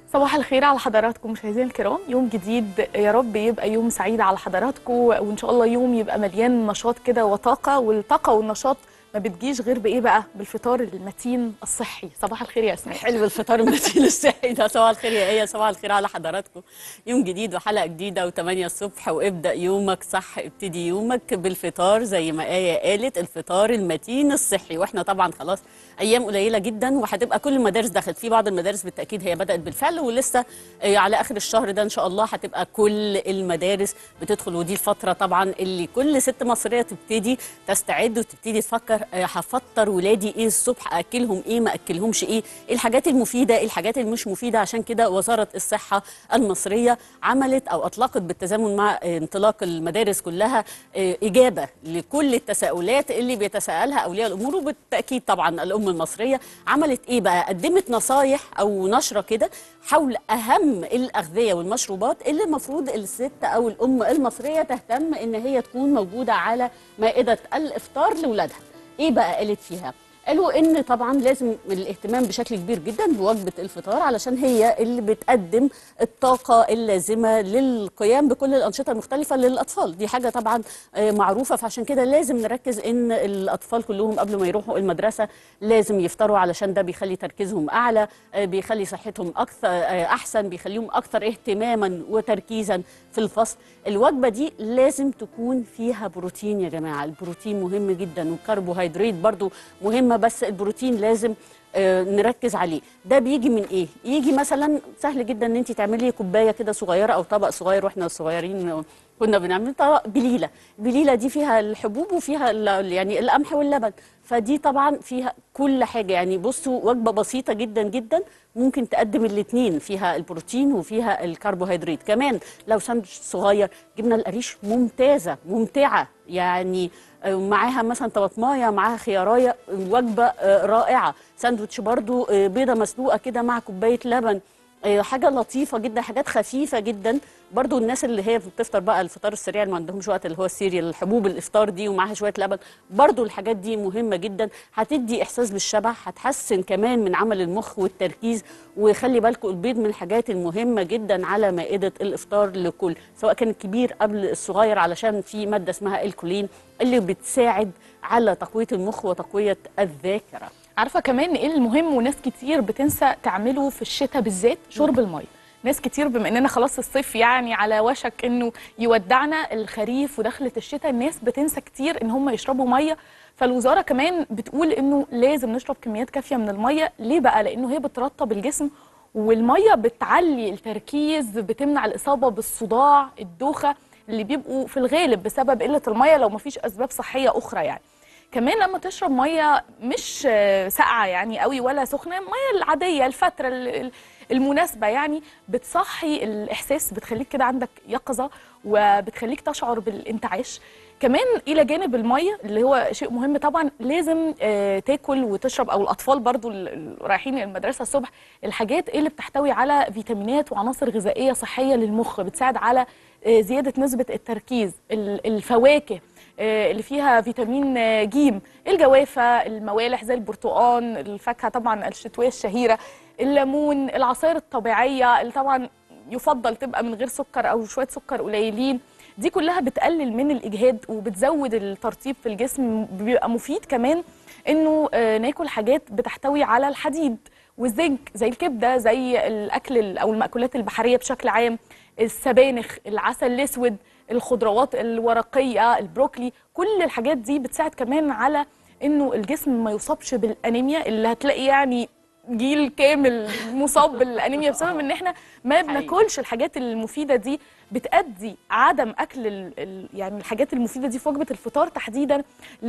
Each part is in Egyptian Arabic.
صباح الخير على حضراتكم مشاهدينا الكرام يوم جديد يا رب يبقى يوم سعيد على حضراتكم وان شاء الله يوم يبقى مليان نشاط كده وطاقه والطاقه والنشاط ما بتجيش غير بايه بقى بالفطار المتين الصحي صباح الخير يا اسماء حلو الفطار المتين الصحي ده صباح الخير يا ايه صباح الخير على حضراتكم يوم جديد وحلقه جديده و8 الصبح وابدا يومك صح ابتدي يومك بالفطار زي ما ايه قالت الفطار المتين الصحي واحنا طبعا خلاص ايام قليله جدا وهتبقى كل المدارس دخلت في بعض المدارس بالتاكيد هي بدات بالفعل ولسه آه، على اخر الشهر ده ان شاء الله هتبقى كل المدارس بتدخل ودي الفتره طبعا اللي كل ست مصريه تبتدي تستعد وتبتدي تفكر آه، هفطر ولادي ايه الصبح اكلهم ايه ما اكلهمش ايه إيه الحاجات المفيده إيه الحاجات اللي مش مفيده عشان كده وزاره الصحه المصريه عملت او اطلقت بالتزامن مع آه، انطلاق المدارس كلها آه، اجابه لكل التساؤلات اللي بيتساءلها اولياء الامور وبالتاكيد طبعا الام المصريه عملت ايه بقى قدمت نصايح او نشره كده حول اهم الاغذيه والمشروبات اللي المفروض الست او الام المصريه تهتم ان هي تكون موجوده على مائده الافطار لاولادها ايه بقى قالت فيها قالوا ان طبعا لازم الاهتمام بشكل كبير جدا بوجبه الفطار علشان هي اللي بتقدم الطاقه اللازمه للقيام بكل الانشطه المختلفه للاطفال دي حاجه طبعا آه، معروفه فعشان كده لازم نركز ان الاطفال كلهم قبل ما يروحوا المدرسه لازم يفطروا علشان ده بيخلي تركيزهم اعلى آه، بيخلي صحتهم اكثر آه، احسن بيخليهم اكثر اهتماما وتركيزا في الفصل الوجبه دي لازم تكون فيها بروتين يا جماعه البروتين مهم جدا والكربوهيدرات برضو مهمه بس البروتين لازم آه، نركز عليه ده بيجي من ايه يجي مثلا سهل جدا ان انت تعملي كوبايه كده صغيره او طبق صغير واحنا صغيرين كنا بنعمل طبق بليله بليله دي فيها الحبوب وفيها ال- يعني القمح واللبن فدي طبعا فيها كل حاجه يعني بصوا وجبه بسيطه جدا جدا ممكن تقدم الاثنين فيها البروتين وفيها الكربوهيدرات كمان لو ساندوتش صغير جبنه القريش ممتازه ممتعه يعني آه، معاها مثلا طماطمايه معاها خيارايه وجبه آه، رائعه ساندوتش برضو آه، بيضه مسلوقه كده مع كوبايه لبن آه، حاجه لطيفه جدا حاجات خفيفه جدا برضو الناس اللي هي بتفطر بقى الفطار السريع اللي ما عندهمش وقت اللي هو السيريال الحبوب الافطار دي ومعاها شويه لبن برضو الحاجات دي مهمه جدا هتدي احساس بالشبع هتحسن كمان من عمل المخ والتركيز وخلي بالكم البيض من الحاجات المهمه جدا على مائده الافطار لكل سواء كان الكبير قبل الصغير علشان في ماده اسمها الكولين اللي بتساعد على تقويه المخ وتقويه الذاكره عارفه كمان ايه المهم وناس كتير بتنسى تعمله في الشتاء بالذات شرب الميه ناس كتير بما اننا خلاص الصيف يعني على وشك انه يودعنا الخريف ودخلت الشتاء الناس بتنسى كتير ان هم يشربوا ميه فالوزاره كمان بتقول انه لازم نشرب كميات كافيه من الميه ليه بقى لانه هي بترطب الجسم والميه بتعلي التركيز بتمنع الاصابه بالصداع الدوخه اللي بيبقوا في الغالب بسبب قله الميه لو مفيش اسباب صحيه اخرى يعني كمان لما تشرب ميه مش آه، ساقعه يعني قوي ولا سخنه الميه العاديه الفتره ال- ال- المناسبه يعني بتصحي الاحساس بتخليك كده عندك يقظه وبتخليك تشعر بالانتعاش كمان الى جانب الميه اللي هو شيء مهم طبعا لازم آه، تاكل وتشرب او الاطفال برضو ال- ال- رايحين المدرسه الصبح الحاجات اللي بتحتوي على فيتامينات وعناصر غذائيه صحيه للمخ بتساعد على آه، زياده نسبه التركيز ال- الفواكه آه، اللي فيها فيتامين آه، جيم الجوافه الموالح زي البرتقال الفاكهه طبعا الشتويه الشهيره الليمون العصائر الطبيعيه اللي طبعا يفضل تبقى من غير سكر او شويه سكر قليلين دي كلها بتقلل من الاجهاد وبتزود الترطيب في الجسم بيبقى مفيد كمان انه آه، ناكل حاجات بتحتوي على الحديد والزنك زي الكبده زي الاكل ال- او المأكولات البحريه بشكل عام السبانخ العسل الاسود الخضروات الورقيه البروكلي كل الحاجات دي بتساعد كمان على انه الجسم ما يصابش بالانيميا اللي هتلاقي يعني جيل كامل مصاب بالانيميا بسبب ان احنا ما حقيقي. بناكلش الحاجات المفيده دي بتأدي عدم اكل ال ال يعني الحاجات المفيده دي في وجبه الفطار تحديدا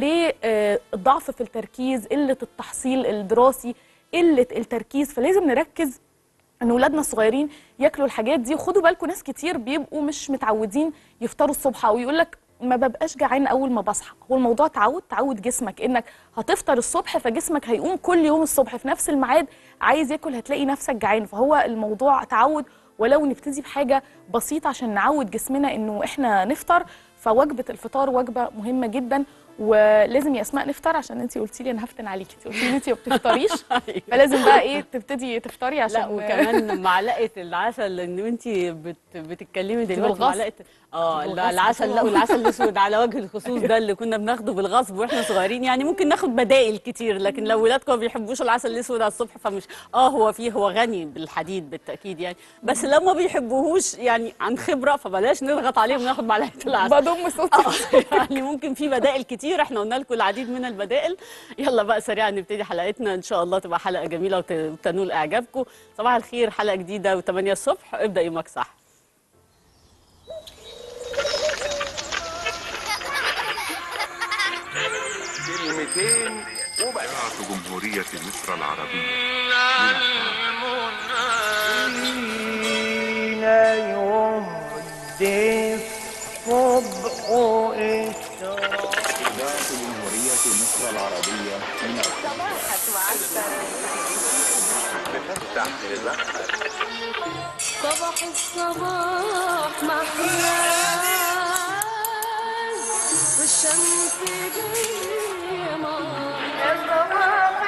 للضعف في التركيز قله التحصيل الدراسي قله التركيز فلازم نركز ان اولادنا الصغيرين ياكلوا الحاجات دي وخدوا بالكم ناس كتير بيبقوا مش متعودين يفطروا الصبح او يقول لك ما ببقاش جعان اول ما بصحى هو الموضوع تعود تعود جسمك انك هتفطر الصبح فجسمك هيقوم كل يوم الصبح في نفس الميعاد عايز ياكل هتلاقي نفسك جعان فهو الموضوع تعود ولو نبتدي بحاجه بسيطه عشان نعود جسمنا انه احنا نفطر فوجبه الفطار وجبه مهمه جدا ولازم يا اسماء نفطر عشان انت قلتي لي انا هفتن عليكي انت قلتي لي انت ما بتفطريش أيوة. فلازم بقى ايه تبتدي تفطري عشان لا وكمان معلقه العسل ان انت بت بتتكلمي دلوقتي بالغصب. معلقه اه بالغصب لا العسل لا طبعاً. والعسل الاسود على وجه الخصوص ده اللي كنا بناخده بالغصب واحنا صغيرين يعني ممكن ناخد بدائل كتير لكن لو ولادكم ما بيحبوش العسل الاسود على الصبح فمش اه هو فيه هو غني بالحديد بالتاكيد يعني بس لو ما بيحبوهوش يعني عن خبره فبلاش نضغط عليهم وناخد معلقه العسل بضم صوتي آه، يعني ممكن في بدائل كتير احنا قلنا لكم العديد من البدائل يلا بقى سريعا نبتدي حلقتنا ان شاء الله تبقى حلقه جميله وت- وتنول اعجابكم صباح الخير حلقه جديده و8 الصبح ابدا يومك صح كلمتين وبس جمهورية مصر العربية فينا يهدي الصبح إشراق جمهورية مصر العربية من صباح الصباح محلاك والشمس قيمة يا صباح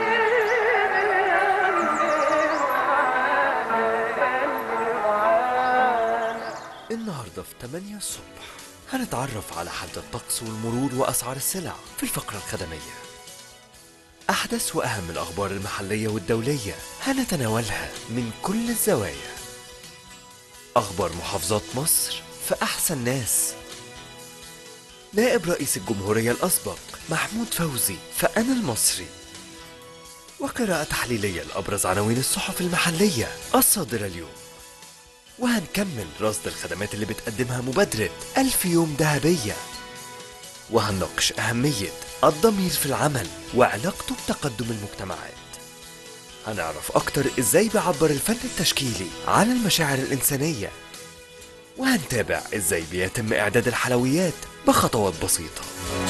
النهاردة في 8 الصبح هنتعرف على حالة الطقس والمرور وأسعار السلع في الفقرة الخدمية أحدث وأهم الأخبار المحلية والدولية هنتناولها من كل الزوايا أخبار محافظات مصر في أحسن ناس نائب رئيس الجمهورية الأسبق محمود فوزي فأنا المصري وقراءة تحليلية لأبرز عناوين الصحف المحلية الصادرة اليوم وهنكمل رصد الخدمات اللي بتقدمها مبادرة ألف يوم ذهبية وهنناقش أهمية الضمير في العمل وعلاقته بتقدم المجتمعات هنعرف أكتر إزاي بيعبر الفن التشكيلي عن المشاعر الإنسانية وهنتابع إزاي بيتم إعداد الحلويات بخطوات بسيطة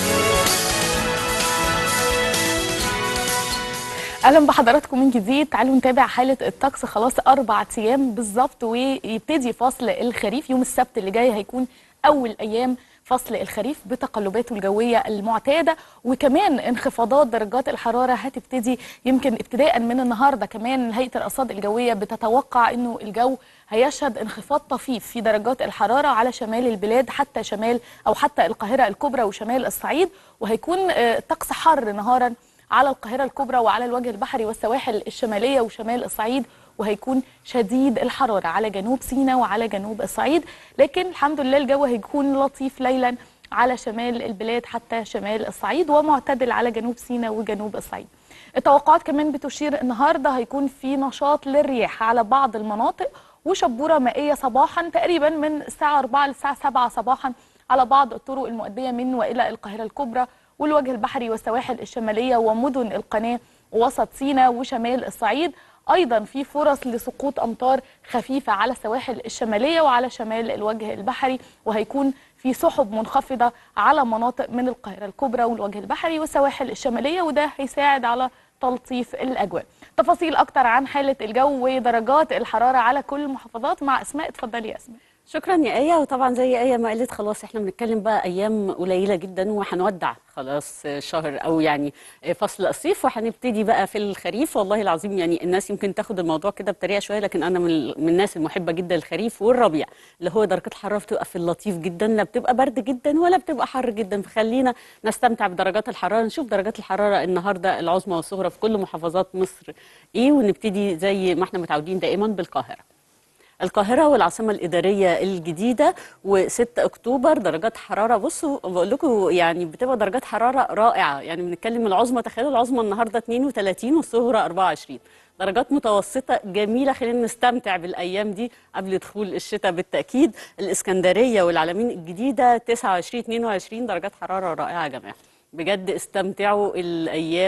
اهلا بحضراتكم من جديد تعالوا نتابع حاله الطقس خلاص اربع ايام بالظبط ويبتدي فصل الخريف يوم السبت اللي جاي هيكون اول ايام فصل الخريف بتقلباته الجويه المعتاده وكمان انخفاضات درجات الحراره هتبتدي يمكن ابتداء من النهارده كمان هيئه الارصاد الجويه بتتوقع انه الجو هيشهد انخفاض طفيف في درجات الحراره على شمال البلاد حتى شمال او حتى القاهره الكبرى وشمال الصعيد وهيكون آه، الطقس حر نهارا على القاهرة الكبرى وعلى الوجه البحري والسواحل الشمالية وشمال الصعيد وهيكون شديد الحرارة على جنوب سيناء وعلى جنوب الصعيد لكن الحمد لله الجو هيكون لطيف ليلا على شمال البلاد حتى شمال الصعيد ومعتدل على جنوب سيناء وجنوب الصعيد التوقعات كمان بتشير النهارده هيكون في نشاط للرياح على بعض المناطق وشبوره مائيه صباحا تقريبا من الساعه 4 للساعه 7 صباحا على بعض الطرق المؤديه من والى القاهره الكبرى والوجه البحري والسواحل الشماليه ومدن القناه ووسط سيناء وشمال الصعيد ايضا في فرص لسقوط امطار خفيفه على السواحل الشماليه وعلى شمال الوجه البحري وهيكون في سحب منخفضه على مناطق من القاهره الكبرى والوجه البحري والسواحل الشماليه وده هيساعد على تلطيف الاجواء تفاصيل اكتر عن حاله الجو ودرجات الحراره على كل المحافظات مع اسماء اتفضلي يا اسماء شكرا يا ايه وطبعا زي ايه ما قالت خلاص احنا بنتكلم بقى ايام قليله جدا وهنودع خلاص شهر او يعني فصل الصيف وهنبتدي بقى في الخريف والله العظيم يعني الناس يمكن تاخد الموضوع كده بطريقه شويه لكن انا من من الناس المحبه جدا الخريف والربيع اللي هو درجات الحراره بتبقى في اللطيف جدا لا بتبقى برد جدا ولا بتبقى حر جدا فخلينا نستمتع بدرجات الحراره نشوف درجات الحراره النهارده العظمى والصغرى في كل محافظات مصر ايه ونبتدي زي ما احنا متعودين دائما بالقاهره القاهرة والعاصمة الإدارية الجديدة و6 أكتوبر درجات حرارة بصوا بقول لكم يعني بتبقى درجات حرارة رائعة يعني بنتكلم العظمى تخيلوا العظمى النهاردة 32 والصغرى 24 درجات متوسطة جميلة خلينا نستمتع بالأيام دي قبل دخول الشتاء بالتأكيد الإسكندرية والعلمين الجديدة 29 22 درجات حرارة رائعة يا جماعة بجد استمتعوا الايام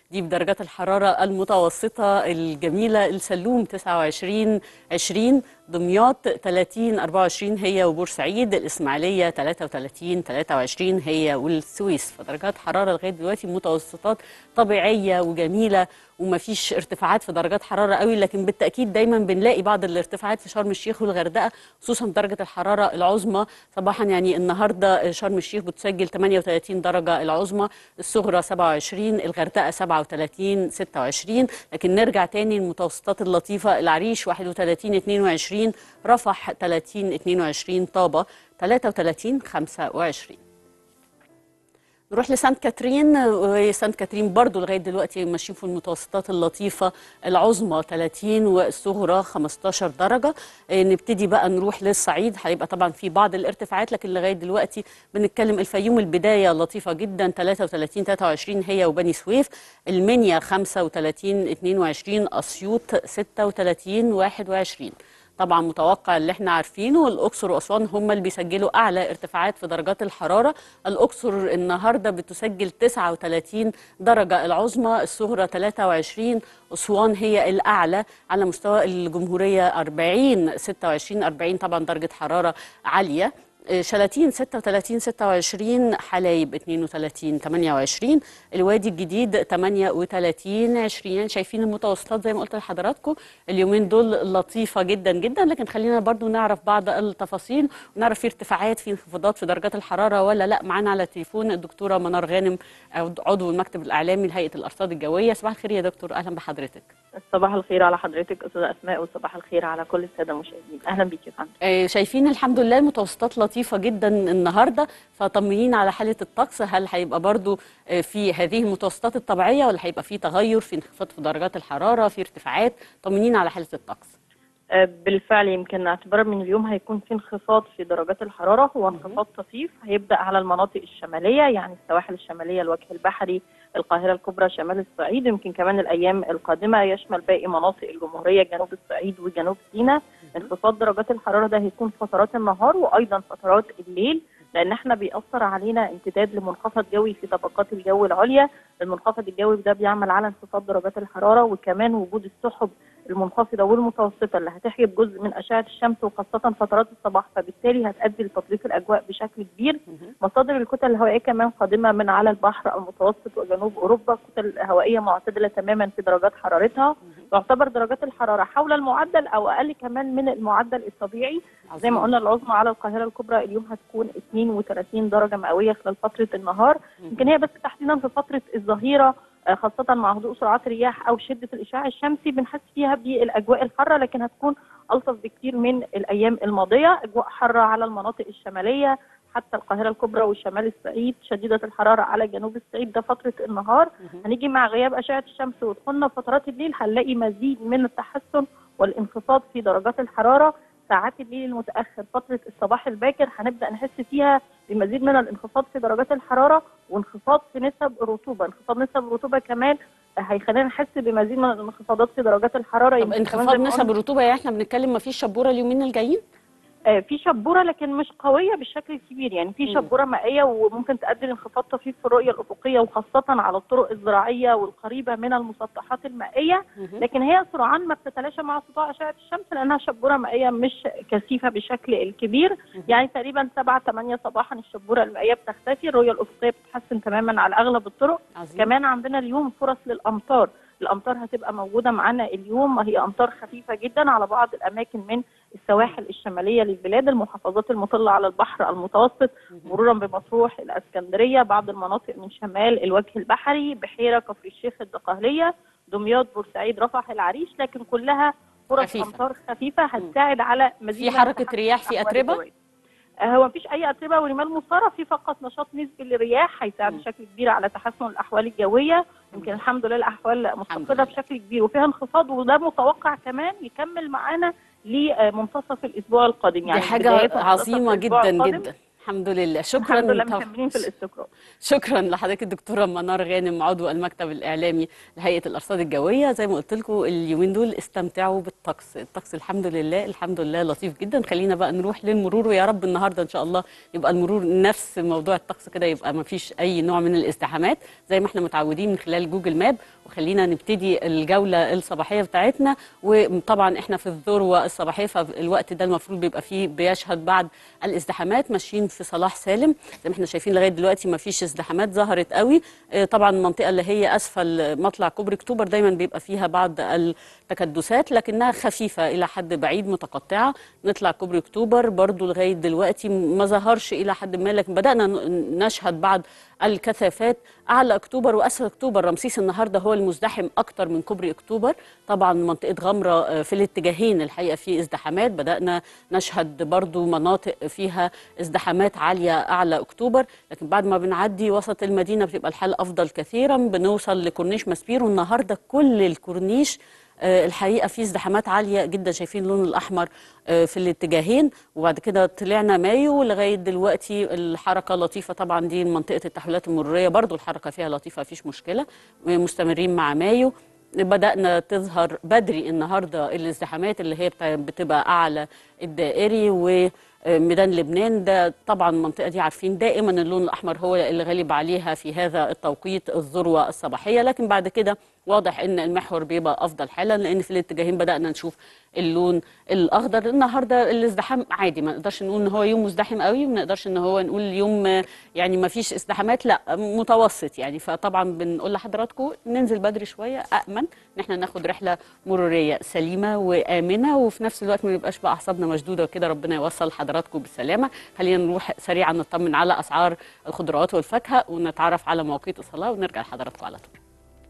دي بدرجات الحرارة المتوسطة الجميلة السلوم 29 20 دمياط 30 24 هي وبورسعيد الإسماعيلية 33 23 هي والسويس فدرجات حرارة لغاية دلوقتي متوسطات طبيعية وجميلة ومفيش ارتفاعات في درجات حرارة قوي لكن بالتأكيد دايما بنلاقي بعض الارتفاعات في شرم الشيخ والغردقة خصوصا درجة الحرارة العظمى صباحا يعني النهاردة شرم الشيخ بتسجل 38 درجة العظمى الصغرى 27 الغردقة 37 26 لكن نرجع تاني المتوسطات اللطيفة العريش 31 22 رفح 30 22 طابة 33 25 نروح لسانت كاترين وسانت كاترين برضو لغايه دلوقتي ماشيين في المتوسطات اللطيفه العظمى 30 والصغرى 15 درجه آه، نبتدي بقى نروح للصعيد هيبقى طبعا في بعض الارتفاعات لكن لغايه دلوقتي بنتكلم الفيوم البدايه لطيفه جدا 33 23 هي وبني سويف المنيا 35 22 اسيوط 36 21 طبعا متوقع اللي احنا عارفينه الاقصر واسوان هم اللي بيسجلوا اعلى ارتفاعات في درجات الحراره الاقصر النهارده بتسجل 39 درجه العظمى الصغرى 23 اسوان هي الاعلى على مستوى الجمهوريه 40 26 40 طبعا درجه حراره عاليه آه، شلاتين 36 26 حلايب 32 28 الوادي الجديد 38 20 شايفين المتوسطات زي ما قلت لحضراتكم اليومين دول لطيفه جدا جدا لكن خلينا برضو نعرف بعض التفاصيل ونعرف في ارتفاعات في انخفاضات في درجات الحراره ولا لا معانا على التليفون الدكتوره منار غانم عضو المكتب الاعلامي لهيئه الارصاد الجويه صباح الخير يا دكتور اهلا بحضرتك صباح الخير على حضرتك استاذه اسماء وصباح الخير على كل الساده المشاهدين اهلا بيك يا فندم آه، شايفين الحمد لله المتوسطات لطيفة جدا النهاردة فطمنين على حالة الطقس هل هيبقى برضو آه، في هذه المتوسطات الطبيعية ولا هيبقى في تغير في انخفاض في درجات الحرارة في ارتفاعات طمنين على حالة الطقس آه، بالفعل يمكن اعتبارا من اليوم هيكون في انخفاض في درجات الحراره هو انخفاض طفيف هيبدا على المناطق الشماليه يعني السواحل الشماليه الوجه البحري القاهره الكبرى شمال الصعيد يمكن كمان الايام القادمه يشمل باقي مناطق الجمهوريه جنوب الصعيد وجنوب سيناء انخفاض درجات الحراره ده هيكون فترات النهار وايضا فترات الليل لان احنا بيأثر علينا امتداد لمنخفض جوي في طبقات الجو العليا المنخفض الجوي ده بيعمل على انخفاض درجات الحراره وكمان وجود السحب المنخفضه والمتوسطه اللي هتحجب جزء من اشعه الشمس وخاصه فترات الصباح فبالتالي هتؤدي لتطريف الاجواء بشكل كبير مصادر الكتل الهوائيه كمان قادمه من على البحر المتوسط وجنوب اوروبا كتل هوائيه معتدله تماما في درجات حرارتها تعتبر درجات الحراره حول المعدل او اقل كمان من المعدل الطبيعي زي ما قلنا العظمى على القاهره الكبرى اليوم هتكون 32 درجه مئويه خلال فتره النهار يمكن هي بس تحديدا في فتره الظهيره آه، خاصة مع هدوء سرعات الرياح أو شدة الإشعاع الشمسي بنحس فيها بالأجواء الحارة لكن هتكون ألطف بكتير من الأيام الماضية أجواء حارة على المناطق الشمالية حتى القاهرة الكبرى وشمال الصعيد شديدة الحرارة على جنوب الصعيد ده فترة النهار هنيجي مع غياب أشعة الشمس ودخولنا فترات الليل هنلاقي مزيد من التحسن والانخفاض في درجات الحرارة ساعات الليل المتأخر فترة الصباح الباكر هنبدأ نحس فيها بمزيد من الانخفاض في درجات الحرارة وانخفاض في نسب الرطوبة انخفاض نسب الرطوبة كمان هيخلينا نحس بمزيد من الانخفاضات في درجات الحرارة طب يمكن كمان انخفاض زي ما نسب قلنا- الرطوبة يعني احنا بنتكلم ما فيش شبورة اليومين الجايين آه، في شبوره لكن مش قويه بالشكل الكبير يعني في شبوره مائيه وممكن تؤدي لانخفاض طفيف في الرؤيه الافقيه وخاصه على الطرق الزراعيه والقريبه من المسطحات المائيه لكن هي سرعان ما بتتلاشى مع سطوع اشعه الشمس لانها شبوره مائيه مش كثيفه بالشكل الكبير يعني تقريبا 7 8 صباحا الشبوره المائيه بتختفي الرؤيه الافقيه بتتحسن تماما على اغلب الطرق عظيم. كمان عندنا اليوم فرص للامطار الامطار هتبقى موجوده معانا اليوم هي امطار خفيفه جدا على بعض الاماكن من السواحل الشماليه للبلاد المحافظات المطله على البحر المتوسط مرورا بمطروح الاسكندريه بعض المناطق من شمال الوجه البحري بحيره كفر الشيخ الدقهليه دمياط بورسعيد رفح العريش لكن كلها فرص خفيفة. امطار خفيفه هتساعد على مزيد في من حركة تحسن رياح في الأحوال أتربة؟ الجوية. آه، هو مفيش اي اتربه ورمال مثاره في فقط نشاط نسبي للرياح هيساعد بشكل كبير على تحسن الاحوال الجويه يمكن الحمد لله الاحوال مستقره بشكل كبير وفيها انخفاض وده متوقع كمان يكمل معانا لمنتصف الاسبوع القادم دي يعني حاجة بداية منتصف عظيمة الأسبوع جدا القادم جدا الحمد لله شكرا الحمد لله طب- مكملين في الاستقرار شكرا لحضرتك الدكتوره منار غانم عضو المكتب الاعلامي لهيئه الارصاد الجويه زي ما قلت لكم اليومين دول استمتعوا بالطقس الطقس الحمد لله الحمد لله لطيف جدا خلينا بقى نروح للمرور ويا رب النهارده ان شاء الله يبقى المرور نفس موضوع الطقس كده يبقى ما فيش اي نوع من الازدحامات زي ما احنا متعودين من خلال جوجل ماب وخلينا نبتدي الجوله الصباحيه بتاعتنا وطبعا احنا في الذروه الصباحيه فالوقت ده المفروض بيبقى فيه بيشهد بعض الازدحامات ماشيين في صلاح سالم زي ما احنا شايفين لغايه دلوقتي ما فيش ازدحامات ظهرت قوي آه، طبعا المنطقه اللي هي اسفل مطلع كوبري اكتوبر دايما بيبقى فيها بعض التكدسات لكنها خفيفه الى حد بعيد متقطعه نطلع كوبري اكتوبر برضو لغايه دلوقتي ما ظهرش الى حد ما لكن بدانا ن- نشهد بعض الكثافات اعلى اكتوبر واسفل اكتوبر رمسيس النهارده هو المزدحم اكتر من كوبري اكتوبر طبعا منطقه غمره آه، في الاتجاهين الحقيقه في ازدحامات بدانا نشهد برضو مناطق فيها ازدحامات عاليه اعلى اكتوبر لكن بعد ما بنعدي وسط المدينه بتبقى الحال افضل كثيرا بنوصل لكورنيش ماسبيرو النهارده كل الكورنيش آه، الحقيقه في ازدحامات عاليه جدا شايفين اللون الاحمر آه، في الاتجاهين وبعد كده طلعنا مايو لغايه دلوقتي الحركه لطيفه طبعا دي منطقه التحويلات المروريه برضو الحركه فيها لطيفه مفيش مشكله مستمرين مع مايو بدأنا تظهر بدري النهارده الازدحامات اللي هي بتاع- بتبقى أعلى الدائري وميدان لبنان ده طبعا المنطقة دي عارفين دائما اللون الأحمر هو اللي غالب عليها في هذا التوقيت الذروة الصباحية لكن بعد كده واضح ان المحور بيبقى افضل حالا لان في الاتجاهين بدانا نشوف اللون الاخضر النهارده الازدحام عادي ما نقدرش نقول ان هو يوم مزدحم قوي ما نقدرش ان هو نقول يوم آه، يعني ما فيش ازدحامات لا متوسط يعني فطبعا بنقول لحضراتكم ننزل بدري شويه امن ان احنا ناخد رحله مروريه سليمه وامنه وفي نفس الوقت ما نبقاش بقى اعصابنا مشدوده وكده ربنا يوصل حضراتكم بالسلامه خلينا نروح سريعا نطمن على اسعار الخضروات والفاكهه ونتعرف على مواقيت الصلاه ونرجع لحضراتكم على طول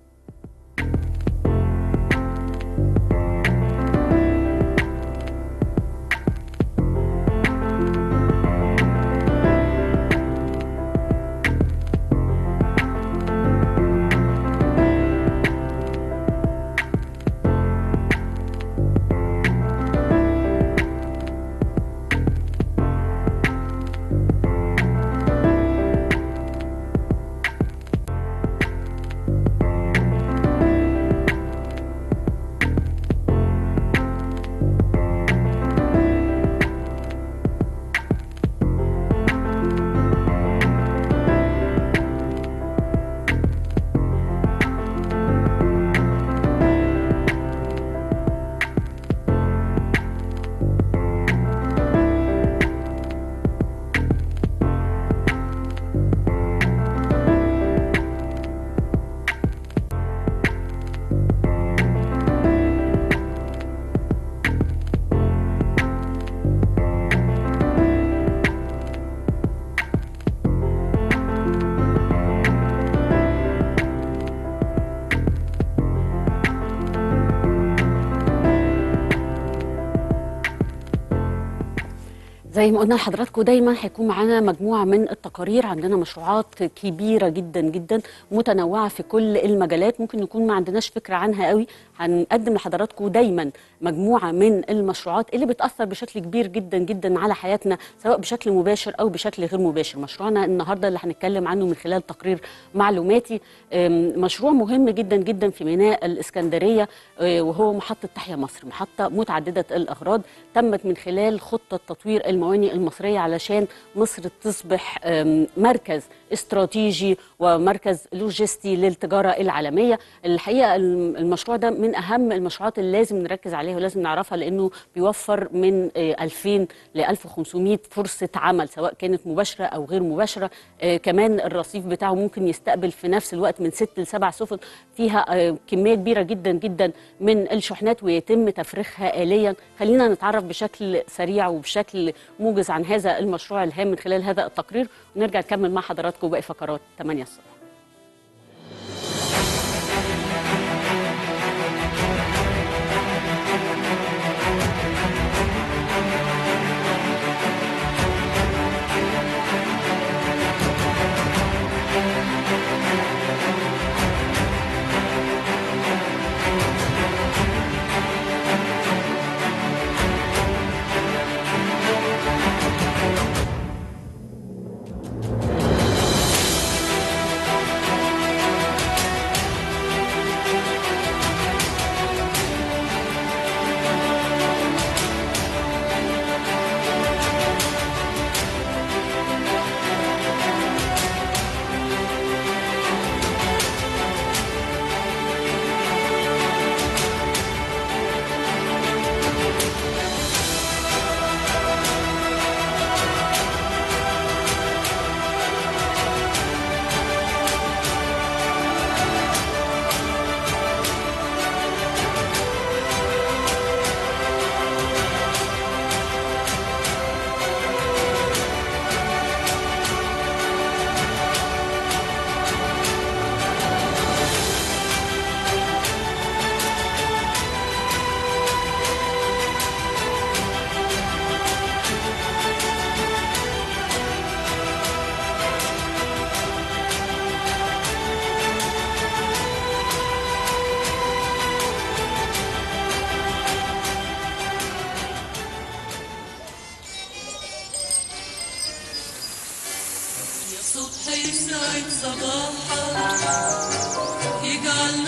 زي ما قلنا لحضراتكم دايما هيكون معانا مجموعه من التقارير عندنا مشروعات كبيره جدا جدا متنوعه في كل المجالات ممكن نكون ما عندناش فكره عنها قوي هنقدم لحضراتكم دايما مجموعه من المشروعات اللي بتاثر بشكل كبير جدا جدا على حياتنا سواء بشكل مباشر او بشكل غير مباشر مشروعنا النهارده اللي هنتكلم عنه من خلال تقرير معلوماتي أم، مشروع مهم جدا جدا في ميناء الاسكندريه أه، وهو محطه تحيا مصر محطه متعدده الاغراض تمت من خلال خطه تطوير الموانئ المصريه علشان مصر تصبح أم، مركز استراتيجي ومركز لوجستي للتجاره العالميه الحقيقه الم- المشروع ده من اهم المشروعات اللي لازم نركز عليها ولازم نعرفها لانه بيوفر من آه، 2000 ل 1500 فرصه عمل سواء كانت مباشره او غير مباشره آه، كمان الرصيف بتاعه ممكن يستقبل في نفس الوقت من 6 ل 7 سفن فيها آه، كميه كبيره جدا جدا من الشحنات ويتم تفريغها آليا خلينا نتعرف بشكل سريع وبشكل موجز عن هذا المشروع الهام من خلال هذا التقرير ونرجع نكمل مع حضراتكم باقي فقرات 8 الصبح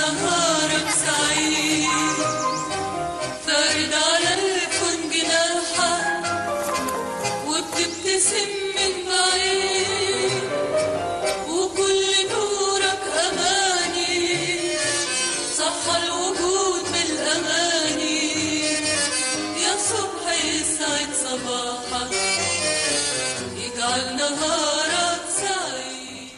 نهارك سعيد فارد على الكون جناحك وبتبتسم من بعيد وكل نورك أماني صح الوجود بالأماني يا صبح يسعد صباحك يجعل نهارك سعيد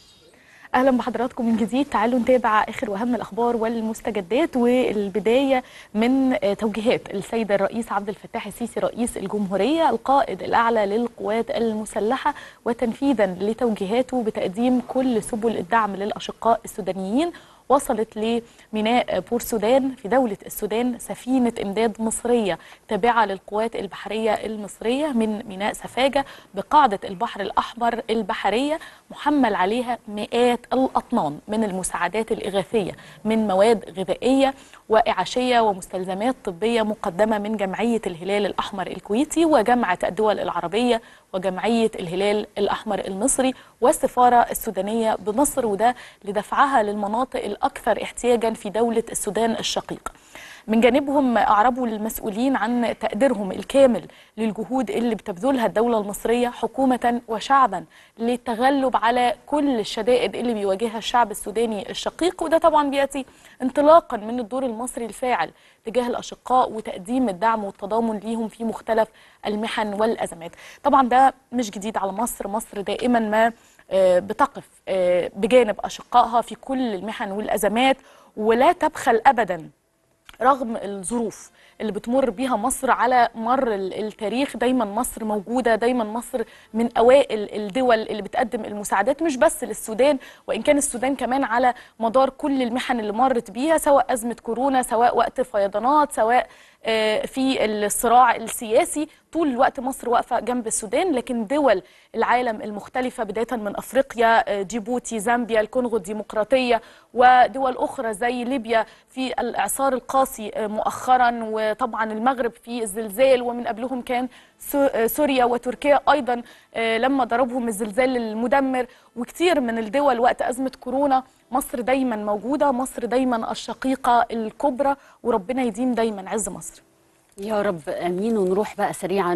اهلا بحضراتكم من جديد تعالوا نتابع اخر واهم الاخبار والمستجدات والبدايه من آه، توجيهات السيد الرئيس عبد الفتاح السيسي رئيس الجمهوريه القائد الاعلى للقوات المسلحه وتنفيذا لتوجيهاته بتقديم كل سبل الدعم للاشقاء السودانيين وصلت لميناء بور سودان في دولة السودان سفينة إمداد مصرية تابعة للقوات البحرية المصرية من ميناء سفاجة بقاعدة البحر الأحمر البحرية محمل عليها مئات الأطنان من المساعدات الإغاثية من مواد غذائية وإعاشية ومستلزمات طبية مقدمة من جمعية الهلال الأحمر الكويتي وجامعة الدول العربية وجمعية الهلال الأحمر المصري والسفارة السودانية بمصر وده لدفعها للمناطق الأكثر احتياجا في دولة السودان الشقيق من جانبهم أعربوا المسؤولين عن تقديرهم الكامل للجهود اللي بتبذلها الدولة المصرية حكومة وشعبا للتغلب على كل الشدائد اللي بيواجهها الشعب السوداني الشقيق وده طبعا بيأتي انطلاقا من الدور المصري الفاعل تجاه الأشقاء وتقديم الدعم والتضامن ليهم في مختلف المحن والأزمات طبعا ده مش جديد على مصر مصر دائما ما آه، بتقف آه، بجانب أشقائها في كل المحن والأزمات ولا تبخل أبداً رغم الظروف اللي بتمر بيها مصر على مر ال- التاريخ دايما مصر موجودة دايما مصر من أوائل الدول اللي بتقدم المساعدات مش بس للسودان وإن كان السودان كمان على مدار كل المحن اللي مرت بيها سواء أزمة كورونا سواء وقت فيضانات سواء آه، في الصراع السياسي طول الوقت مصر واقفة جنب السودان لكن دول العالم المختلفة بداية من أفريقيا آه، جيبوتي زامبيا الكونغو الديمقراطية ودول أخرى زي ليبيا في الإعصار القاسي آه، مؤخرا وطبعا المغرب في الزلزال ومن قبلهم كان سو- آه، سوريا وتركيا أيضا آه، لما ضربهم الزلزال المدمر وكتير من الدول وقت أزمة كورونا مصر دايما موجودة مصر دايما الشقيقة الكبرى وربنا يديم دايما عز مصر يا رب امين ونروح بقى سريعا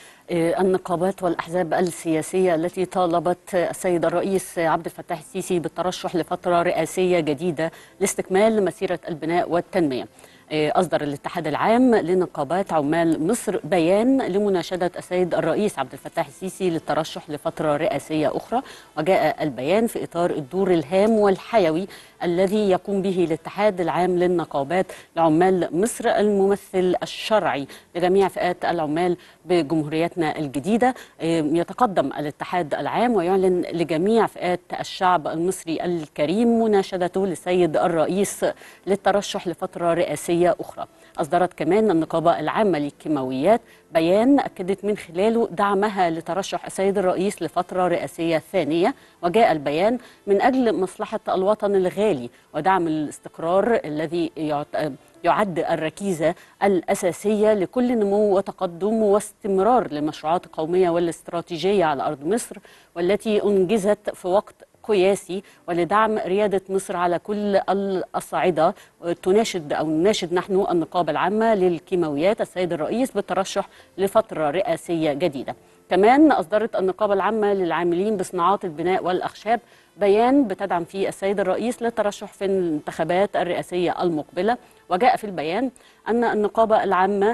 للنقابات والاحزاب السياسيه التي طالبت السيد الرئيس عبد الفتاح السيسي بالترشح لفتره رئاسيه جديده لاستكمال مسيره البناء والتنميه. آه، أصدر الاتحاد العام لنقابات عمال مصر بيان لمناشدة السيد الرئيس عبد الفتاح السيسي للترشح لفترة رئاسية أخرى وجاء البيان في إطار الدور الهام والحيوي الذي يقوم به الاتحاد العام للنقابات لعمال مصر الممثل الشرعي لجميع فئات العمال بجمهوريتنا الجديدة آه، يتقدم الاتحاد العام ويعلن لجميع فئات الشعب المصري الكريم مناشدته للسيد الرئيس للترشح لفترة رئاسية أخرى أصدرت كمان النقابة العامة للكيماويات بيان أكدت من خلاله دعمها لترشح السيد الرئيس لفترة رئاسية ثانية وجاء البيان من أجل مصلحة الوطن الغالي ودعم الاستقرار الذي يعت- يعد الركيزة الأساسية لكل نمو وتقدم واستمرار للمشروعات القومية والاستراتيجية على أرض مصر والتي أنجزت في وقت قياسي ولدعم ريادة مصر على كل الأصعدة تناشد أو نناشد نحن النقابة العامة للكيماويات السيد الرئيس بالترشح لفترة رئاسية جديدة كمان أصدرت النقابة العامة للعاملين بصناعات البناء والأخشاب بيان بتدعم فيه السيد الرئيس للترشح في الانتخابات الرئاسية المقبلة وجاء في البيان أن النقابة العامة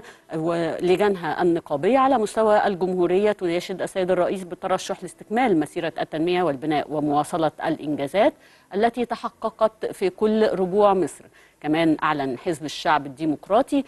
ولجانها النقابية على مستوى الجمهورية تناشد السيد الرئيس بالترشح لاستكمال مسيرة التنمية والبناء ومواصلة الإنجازات التي تحققت في كل ربوع مصر كمان أعلن حزب الشعب الديمقراطي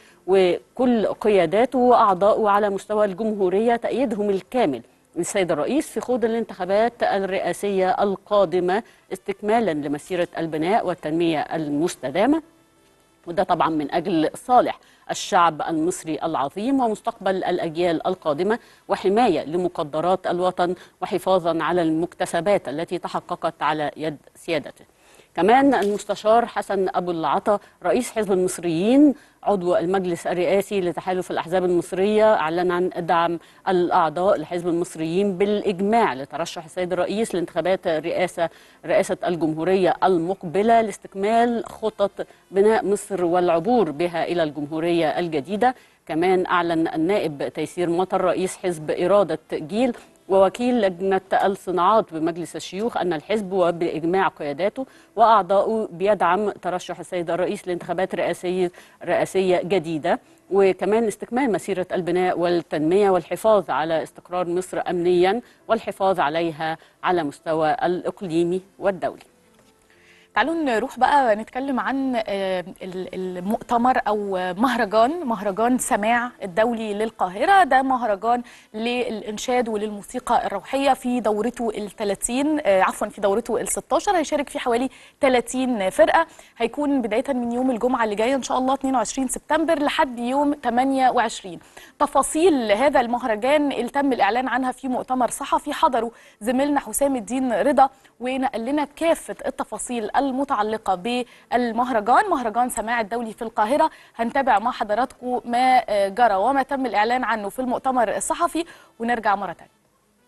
وكل قياداته وأعضائه على مستوى الجمهورية تأييدهم الكامل للسيد الرئيس في خوض الانتخابات الرئاسية القادمة استكمالا لمسيرة البناء والتنمية المستدامة وده طبعا من أجل صالح الشعب المصري العظيم ومستقبل الأجيال القادمة وحماية لمقدرات الوطن وحفاظا على المكتسبات التي تحققت على يد سيادته كمان المستشار حسن أبو العطا رئيس حزب المصريين عضو المجلس الرئاسي لتحالف الأحزاب المصرية أعلن عن دعم الأعضاء لحزب المصريين بالإجماع لترشح السيد الرئيس لانتخابات رئاسة رئاسة الجمهورية المقبلة لاستكمال خطط بناء مصر والعبور بها إلى الجمهورية الجديدة كمان أعلن النائب تيسير مطر رئيس حزب إرادة جيل ووكيل لجنة الصناعات بمجلس الشيوخ أن الحزب وبإجماع قياداته وأعضائه بيدعم ترشح السيد الرئيس لانتخابات رئاسية رئاسية جديدة وكمان استكمال مسيرة البناء والتنمية والحفاظ على استقرار مصر أمنيا والحفاظ عليها على مستوى الإقليمي والدولي تعالوا نروح بقى نتكلم عن آه، ال- المؤتمر او آه، مهرجان مهرجان سماع الدولي للقاهره ده مهرجان للانشاد وللموسيقى الروحيه في دورته ال 30 آه، عفوا في دورته ال 16 هيشارك فيه حوالي 30 فرقه هيكون بدايه من يوم الجمعه اللي جايه ان شاء الله 22 سبتمبر لحد يوم 28 تفاصيل هذا المهرجان اللي تم الاعلان عنها في مؤتمر صحفي حضره زميلنا حسام الدين رضا ونقل لنا كافه التفاصيل المتعلقه بالمهرجان مهرجان سماع الدولي في القاهره هنتابع مع حضراتكم ما آه، جرى وما تم الاعلان عنه في المؤتمر الصحفي ونرجع مره ثانيه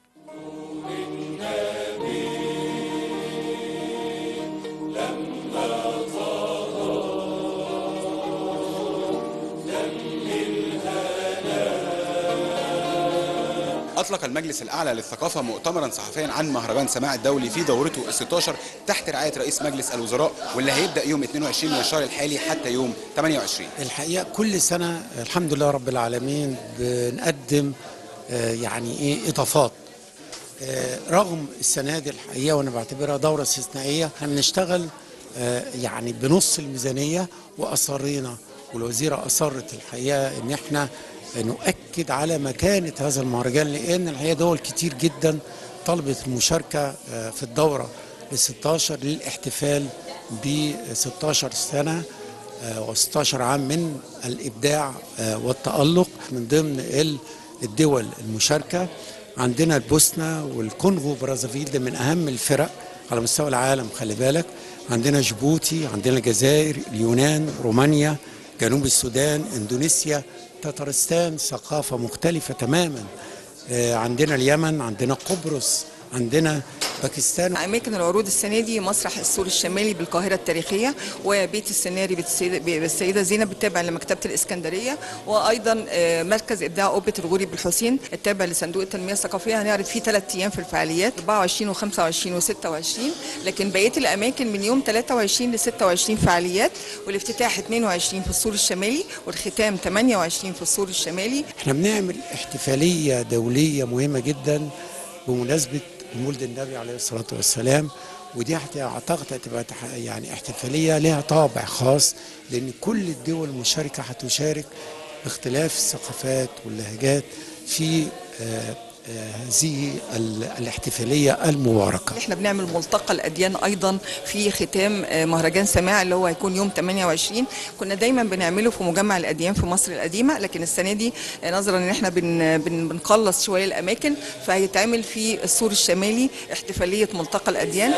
أطلق المجلس الأعلى للثقافة مؤتمرا صحفيا عن مهرجان سماع الدولي في دورته ال 16 تحت رعاية رئيس مجلس الوزراء واللي هيبدأ يوم 22 من الشهر الحالي حتى يوم 28 الحقيقه كل سنه الحمد لله رب العالمين بنقدم آه، يعني ايه اضافات آه، رغم السنه دي الحقيقه وانا بعتبرها دوره استثنائيه احنا بنشتغل آه، يعني بنص الميزانيه واصرينا والوزيره اصرت الحقيقه ان احنا نؤكد على مكانه هذا المهرجان لان الحقيقه دول كتير جدا طلبت المشاركه آه، في الدوره ال 16 للاحتفال ب 16 سنه و16 عام من الابداع آه، والتالق من ضمن ال- الدول المشاركه عندنا البوسنه والكونغو برازافيل ده من اهم الفرق على مستوى العالم خلي بالك عندنا جيبوتي عندنا الجزائر اليونان رومانيا جنوب السودان اندونيسيا تترستان ثقافه مختلفه تماما آه، عندنا اليمن عندنا قبرص عندنا باكستان أماكن العروض السنة دي مسرح السور الشمالي بالقاهرة التاريخية وبيت السيناري بالسيدة, بالسيدة زينب التابع لمكتبة الإسكندرية وأيضا آه، مركز إبداع قبة الغوري بالحسين التابع لصندوق التنمية الثقافية هنعرض فيه ثلاث أيام في الفعاليات 24 و25 و26 لكن بقية الأماكن من يوم 23 ل 26 فعاليات والافتتاح 22 في السور الشمالي والختام 28 في السور الشمالي احنا بنعمل احتفالية دولية مهمة جدا بمناسبة مولد النبي عليه الصلاة والسلام ودي هت- اعتقد هتبقى تح- يعني احتفالية لها طابع خاص لأن كل الدول المشاركة هتشارك باختلاف الثقافات واللهجات في آه، آه، هذه ال- الاحتفالية المباركة احنا بنعمل ملتقى الاديان ايضا في ختام آه، مهرجان سماع اللي هو هيكون يوم 28 كنا دايما بنعمله في مجمع الاديان في مصر القديمه لكن السنه دي آه، نظرا ان احنا بن بن بنقلص شويه الاماكن فهيتعمل في السور الشمالي احتفاليه ملتقى الاديان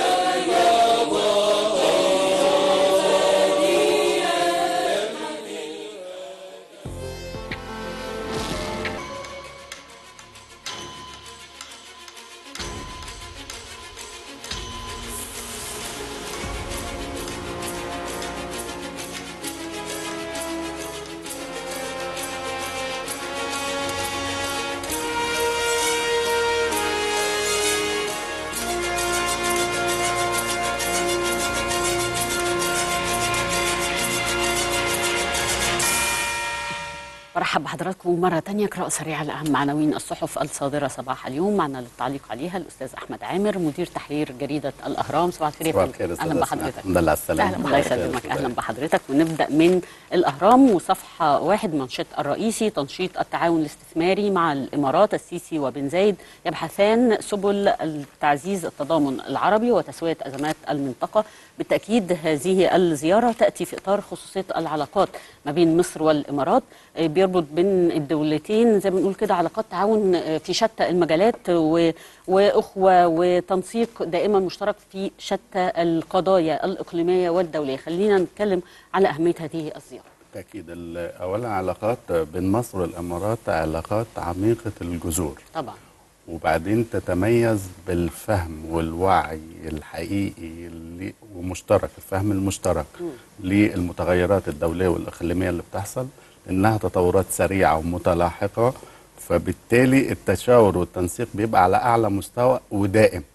برحب بحضراتكم مرة تانية قراءة سريعة لأهم عناوين الصحف الصادرة صباح اليوم معنا للتعليق عليها الأستاذ أحمد عامر مدير تحرير جريدة الأهرام صباح الخير يا صباح فندم. الخير أستاذ أهلا أسماء. بحضرتك الحمد لله على السلامة. أهلا الله الله يخليك. يسلمك أهلا بحضرتك ونبدأ من الأهرام وصفحة واحد منشط الرئيسي تنشيط التعاون الاستثماري مع الإمارات السيسي وبن زايد يبحثان سبل تعزيز التضامن العربي وتسوية أزمات المنطقة بالتأكيد هذه الزيارة تأتي في إطار خصوصية العلاقات ما بين مصر والإمارات آه، بيربط بين الدولتين زي ما بنقول كده علاقات تعاون آه، في شتى المجالات و- وأخوة وتنسيق دائما مشترك في شتى القضايا الإقليمية والدولية خلينا نتكلم على أهمية هذه الزيارة بالتأكيد ال- أولا علاقات بين مصر والإمارات علاقات عميقة الجذور طبعا وبعدين تتميز بالفهم والوعي الحقيقي اللي ومشترك الفهم المشترك للمتغيرات الدولية والإقليمية اللي بتحصل إنها تطورات سريعة ومتلاحقة فبالتالي التشاور والتنسيق بيبقى على أعلى مستوى ودائم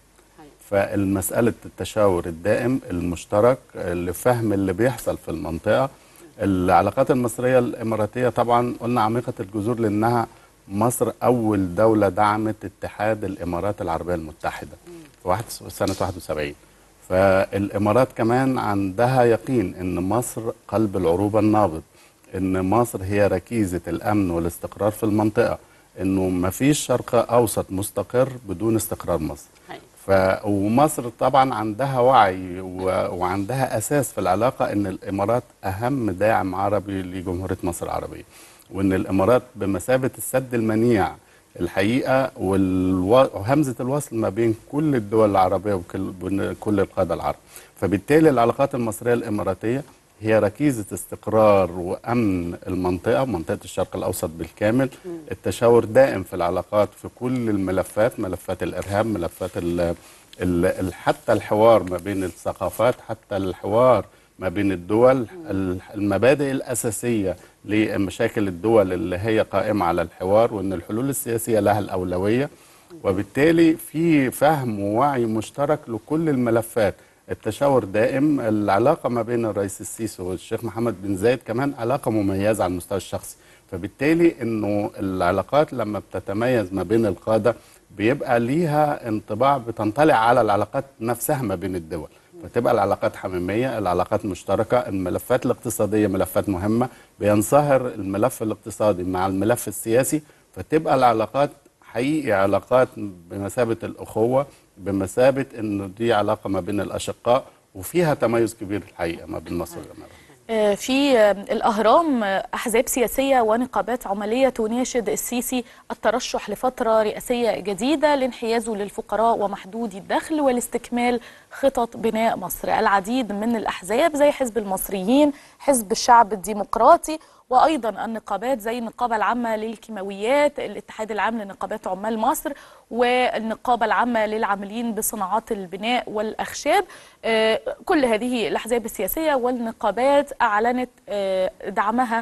فالمسألة التشاور الدائم المشترك لفهم اللي بيحصل في المنطقة العلاقات المصرية الإماراتية طبعا قلنا عميقة الجذور لأنها مصر أول دولة دعمت اتحاد الإمارات العربية المتحدة في واحد سنة 71 فالإمارات كمان عندها يقين أن مصر قلب العروبة النابض أن مصر هي ركيزة الأمن والاستقرار في المنطقة أنه مفيش شرق أوسط مستقر بدون استقرار مصر ف... ومصر طبعا عندها وعي و... وعندها اساس في العلاقه ان الامارات اهم داعم عربي لجمهوريه مصر العربيه وان الامارات بمثابه السد المنيع الحقيقه والو... وهمزه الوصل ما بين كل الدول العربيه وكل بين كل القاده العرب فبالتالي العلاقات المصريه الاماراتيه هي ركيزة استقرار وأمن المنطقة منطقة الشرق الأوسط بالكامل التشاور دائم في العلاقات في كل الملفات ملفات الإرهاب ملفات ال ال ال حتى الحوار ما بين الثقافات حتى الحوار ما بين الدول ال- المبادئ الأساسية لمشاكل الدول اللي هي قائمة على الحوار وأن الحلول السياسية لها الأولوية وبالتالي في فهم ووعي مشترك لكل الملفات التشاور دائم العلاقة ما بين الرئيس السيسي والشيخ محمد بن زايد كمان علاقة مميزة على المستوى الشخصي فبالتالي انه العلاقات لما بتتميز ما بين القادة بيبقى ليها انطباع بتنطلع على العلاقات نفسها ما بين الدول فتبقى العلاقات حميمية العلاقات مشتركة الملفات الاقتصادية ملفات مهمة بينصهر الملف الاقتصادي مع الملف السياسي فتبقى العلاقات حقيقي علاقات بمثابة الأخوة بمثابة أنه دي علاقة ما بين الأشقاء وفيها تميز كبير الحقيقة ما بين مصر والإمارات آه، في آه، الأهرام آه، أحزاب سياسية ونقابات عمالية تناشد السيسي الترشح لفترة رئاسية جديدة لانحيازه للفقراء ومحدودي الدخل والاستكمال خطط بناء مصر العديد من الأحزاب زي حزب المصريين حزب الشعب الديمقراطي وايضا النقابات زي النقابه العامه للكيماويات الاتحاد العام لنقابات عمال مصر والنقابه العامه للعاملين بصناعات البناء والاخشاب آه، كل هذه الاحزاب السياسيه والنقابات اعلنت آه، دعمها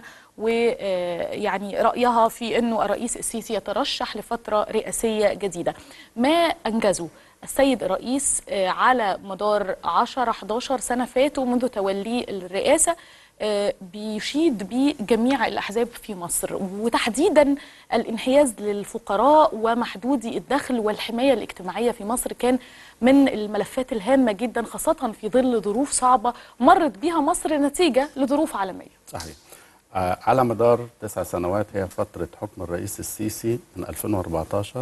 ويعني رايها في انه الرئيس السيسي يترشح لفتره رئاسيه جديده ما انجزه السيد الرئيس آه، على مدار 10 11 سنه فاتوا منذ توليه الرئاسه آه، بيشيد بيه جميع الأحزاب في مصر وتحديدا الانحياز للفقراء ومحدودي الدخل والحماية الاجتماعية في مصر كان من الملفات الهامة جدا خاصة في ظل ظروف صعبة مرت بها مصر نتيجة لظروف عالمية صحيح آه، على مدار تسع سنوات هي فترة حكم الرئيس السيسي من 2014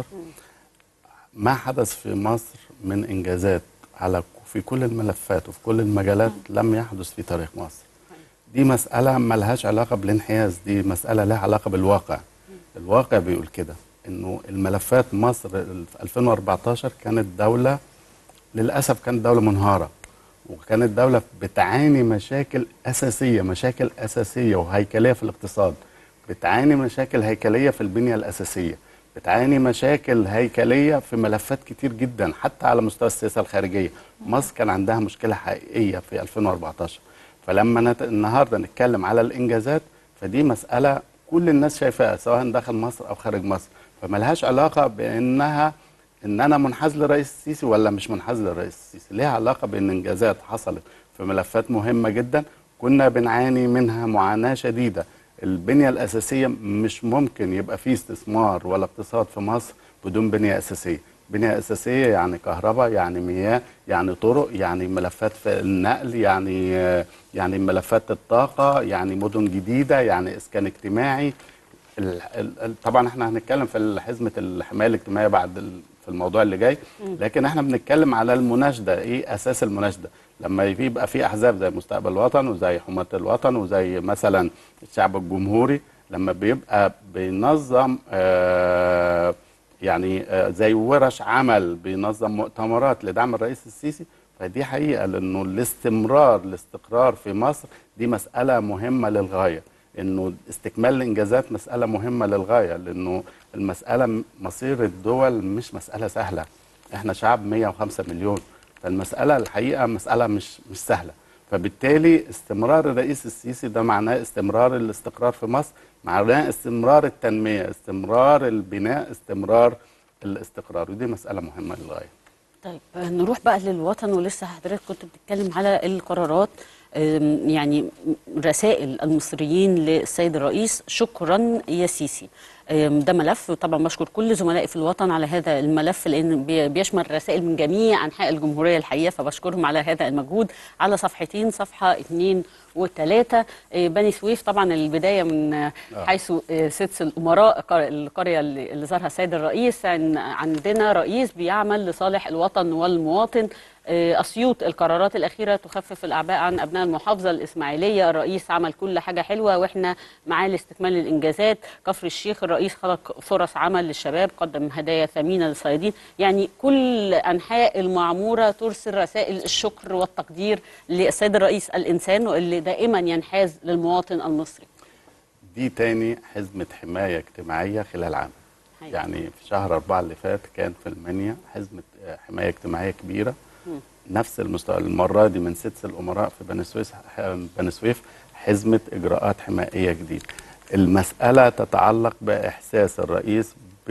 ما حدث في مصر من إنجازات على في كل الملفات وفي كل المجالات لم يحدث في تاريخ مصر دي مسألة ما لهاش علاقة بالانحياز دي مسألة لها علاقة بالواقع الواقع بيقول كده انه الملفات مصر في 2014 كانت دولة للأسف كانت دولة منهارة وكانت دولة بتعاني مشاكل أساسية مشاكل أساسية وهيكلية في الاقتصاد بتعاني مشاكل هيكلية في البنية الأساسية بتعاني مشاكل هيكلية في ملفات كتير جدا حتى على مستوى السياسة الخارجية مصر كان عندها مشكلة حقيقية في 2014 فلما نت... النهارده نتكلم على الانجازات فدي مساله كل الناس شايفاها سواء داخل مصر او خارج مصر فملهاش علاقه بانها ان انا منحاز للرئيس السيسي ولا مش منحاز للرئيس السيسي ليها علاقه بان انجازات حصلت في ملفات مهمه جدا كنا بنعاني منها معاناه شديده البنيه الاساسيه مش ممكن يبقى فيه استثمار ولا اقتصاد في مصر بدون بنيه اساسيه بنية أساسية يعني كهرباء يعني مياه يعني طرق يعني ملفات في النقل يعني يعني ملفات الطاقة يعني مدن جديدة يعني إسكان اجتماعي ال- ال- ال- طبعا احنا هنتكلم في حزمة الحماية الاجتماعية بعد ال- في الموضوع اللي جاي مم. لكن احنا بنتكلم على المناشدة ايه أساس المناشدة لما يبقى في احزاب زي مستقبل الوطن وزي حماة الوطن وزي مثلا الشعب الجمهوري لما بيبقى بينظم آه يعني آه زي ورش عمل بينظم مؤتمرات لدعم الرئيس السيسي فدي حقيقه لانه الاستمرار الاستقرار في مصر دي مساله مهمه للغايه انه استكمال الانجازات مساله مهمه للغايه لانه المساله مصير الدول مش مساله سهله احنا شعب 105 مليون فالمساله الحقيقه مساله مش مش سهله فبالتالي استمرار الرئيس السيسي ده معناه استمرار الاستقرار في مصر معناه استمرار التنميه استمرار البناء استمرار الاستقرار ودي مساله مهمه للغايه طيب نروح بقى للوطن ولسه حضرتك كنت بتتكلم على القرارات أم، يعني رسائل المصريين للسيد الرئيس شكرا يا سيسي أم، ده ملف طبعا بشكر كل زملائي في الوطن على هذا الملف لان بي- بيشمل رسائل من جميع انحاء الجمهوريه الحقيقه فبشكرهم على هذا المجهود على صفحتين صفحه اثنين وثلاثه إيه، بني سويف طبعا البدايه من آه، حيث آه، سدس الامراء قر- القريه اللي اللي زارها السيد الرئيس عن- عندنا رئيس بيعمل لصالح الوطن والمواطن آه، اسيوط القرارات الاخيره تخفف الاعباء عن ابناء المحافظه الاسماعيليه الرئيس عمل كل حاجه حلوه واحنا معاه لاستكمال الانجازات كفر الشيخ الرئيس خلق فرص عمل للشباب قدم هدايا ثمينه للصيادين يعني كل انحاء المعموره ترسل رسائل الشكر والتقدير للسيد الرئيس الانسان واللي دائما ينحاز للمواطن المصري دي تاني حزمة حماية اجتماعية خلال عام أيوة. يعني في شهر أربعة اللي فات كان في المنيا حزمة آه، حماية اجتماعية كبيرة مم. نفس المستوى المرة دي من سدس الأمراء في بني سويف بني سويف حزمة إجراءات حمائية جديدة المسألة تتعلق بإحساس الرئيس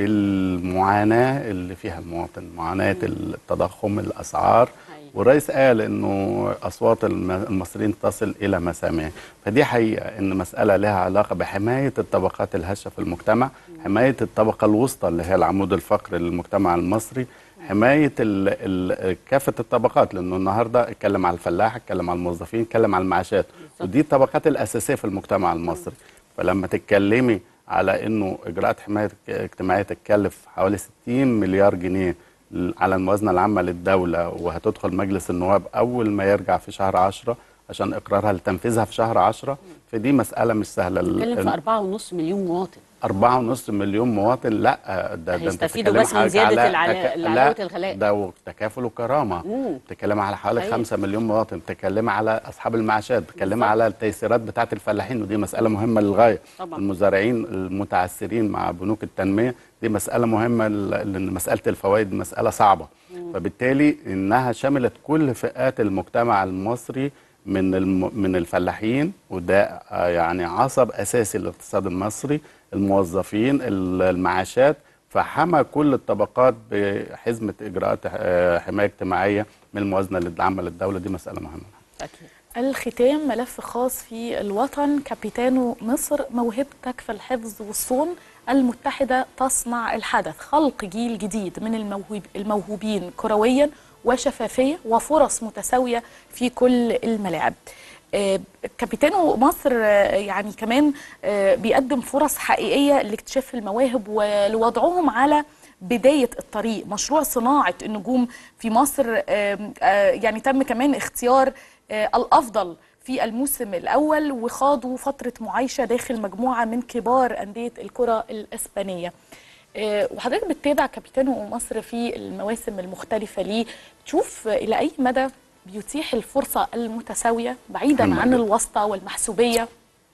بالمعاناة اللي فيها المواطن معاناة التضخم الأسعار والرئيس قال انه اصوات الم- المصريين تصل الى مسامع فدي حقيقه ان مساله لها علاقه بحمايه الطبقات الهشه في المجتمع حمايه الطبقه الوسطى اللي هي العمود الفقري للمجتمع المصري حمايه ال ال كافه الطبقات لانه النهارده اتكلم على الفلاح اتكلم على الموظفين اتكلم على المعاشات ودي الطبقات الاساسيه في المجتمع المصري فلما تتكلمي على انه اجراءات حمايه اجتماعيه تتكلف حوالي 60 مليار جنيه على الموازنه العامه للدوله وهتدخل مجلس النواب اول ما يرجع في شهر 10 عشان اقرارها لتنفيذها في شهر 10 فدي مساله مش سهله بنتكلم في 4.5 مليون مواطن أربعة ونص مليون مواطن لا ده ده انت هيستفيدوا بتتكلم بس من حضرتك زيادة على العلا- تك- العلاوة لا، الغلاء. ده تكافل وكرامة مم. بتتكلم على حوالي أيوة. 5 مليون مواطن بتتكلم على أصحاب المعاشات بتتكلم على التيسيرات بتاعة الفلاحين ودي مسألة مهمة للغاية طبعا. المزارعين المتعثرين مع بنوك التنمية دي مسألة مهمة ل- لأن مسألة الفوائد مسألة صعبة فبالتالي إنها شملت كل فئات المجتمع المصري من الم... من الفلاحين وده آه، يعني عصب اساسي للاقتصاد المصري الموظفين ال- المعاشات فحمى كل الطبقات بحزمه اجراءات آه، حمايه اجتماعيه من الموازنه العامه للدوله دي مساله مهمه أكيد. الختام ملف خاص في الوطن كابيتانو مصر موهبتك في الحفظ والصون المتحدة تصنع الحدث خلق جيل جديد من الموهوب الموهوبين كرويا وشفافية وفرص متساوية في كل الملاعب آه، كابيتانو مصر آه، يعني كمان آه، بيقدم فرص حقيقية لاكتشاف المواهب ولوضعهم على بداية الطريق مشروع صناعة النجوم في مصر آم، آه، يعني تم كمان اختيار آه، الأفضل في الموسم الأول وخاضوا فترة معايشة داخل مجموعة من كبار أندية الكرة الإسبانية آه، وحضرتك بتتابع كابيتانو مصر في المواسم المختلفة ليه تشوف إلى أي مدى بيتيح الفرصة المتساوية بعيدا مهم عن جداً. الواسطة والمحسوبية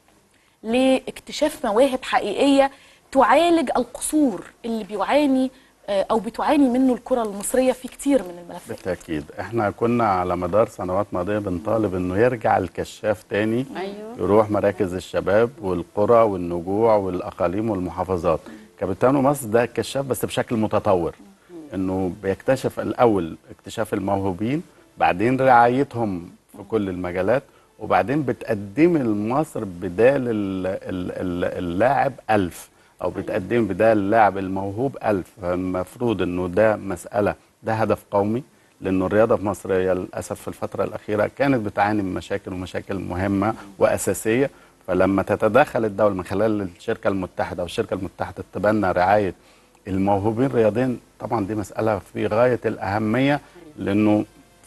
لاكتشاف مواهب حقيقية تعالج القصور اللي بيعاني آه، أو بتعاني منه الكرة المصرية في كتير من الملفات بالتاكيد احنا كنا على مدار سنوات ماضيه بنطالب انه يرجع الكشاف تاني أيوه يروح مراكز الشباب والقرى والنجوع والاقاليم والمحافظات كابيتانو مصر ده كشاف بس بشكل متطور انه بيكتشف الاول اكتشاف الموهوبين بعدين رعايتهم في كل المجالات وبعدين بتقدم لمصر بدال ال- ال- ال- اللاعب ألف أو بتقدم بدال اللاعب الموهوب ألف فالمفروض أنه ده مسألة ده هدف قومي لأنه الرياضة في مصر هي للأسف في الفترة الأخيرة كانت بتعاني من مشاكل ومشاكل مهمة وأساسية فلما تتدخل الدولة من خلال الشركة المتحدة والشركة المتحدة تتبنى رعاية الموهوبين الرياضيين طبعا دي مسألة في غاية الأهمية لأنه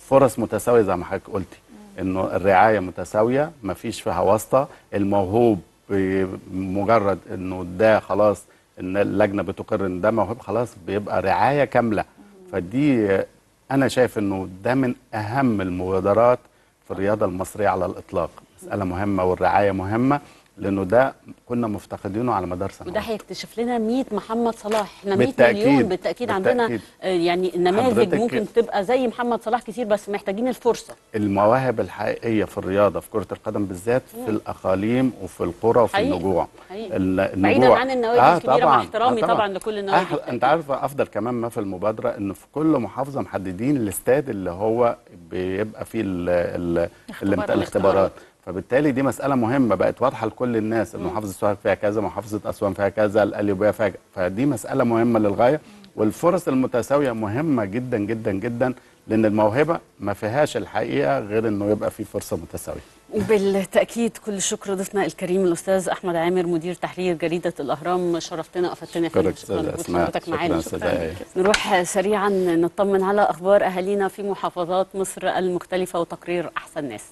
فرص متساويه زي ما حضرتك قلتي انه الرعايه متساويه ما فيش فيها واسطه الموهوب بمجرد انه ده خلاص ان اللجنه بتقر ان ده موهوب خلاص بيبقى رعايه كامله فدي انا شايف انه ده من اهم المبادرات في الرياضه المصريه على الاطلاق مساله مهمه والرعايه مهمه لانه ده كنا مفتقدينه على مدار سنوات وده هيكتشف لنا 100 محمد صلاح احنا 100 بالتأكيد، مليون بالتاكيد عندنا بالتأكيد. آه، يعني نماذج حضرتك- ممكن تبقى زي محمد صلاح كتير بس محتاجين الفرصه المواهب الحقيقيه في الرياضه في كره القدم بالذات في الاقاليم وفي القرى وفي حقيقي، النجوع حقيقي. ال- بعيداً النجوع عن النوادي الكبيرة، مع احترامي طبعاً لكل النوادي أح- انت عارف افضل كمان ما في المبادره ان في كل محافظه محددين الاستاد اللي هو بيبقى فيه ال ال اختبار- الاختبارات فبالتالي دي مساله مهمه بقت واضحه لكل الناس ان محافظه سوهاج فيها كذا محافظه اسوان فيها كذا القليوبيه فيها كذا. فدي مساله مهمه للغايه والفرص المتساويه مهمه جدا جدا جدا لان الموهبه ما فيهاش الحقيقه غير انه يبقى في فرصه متساويه بالتاكيد كل الشكر ضيفنا الكريم الاستاذ احمد عامر مدير تحرير جريده الاهرام شرفتنا وافدتنا يا فندم شكرا شكرا أستاذة لوجود أسماء. حضرتك شكرا معانا أستاذة آية. نروح سريعا نطمن على اخبار اهالينا في محافظات مصر المختلفه وتقرير احسن ناس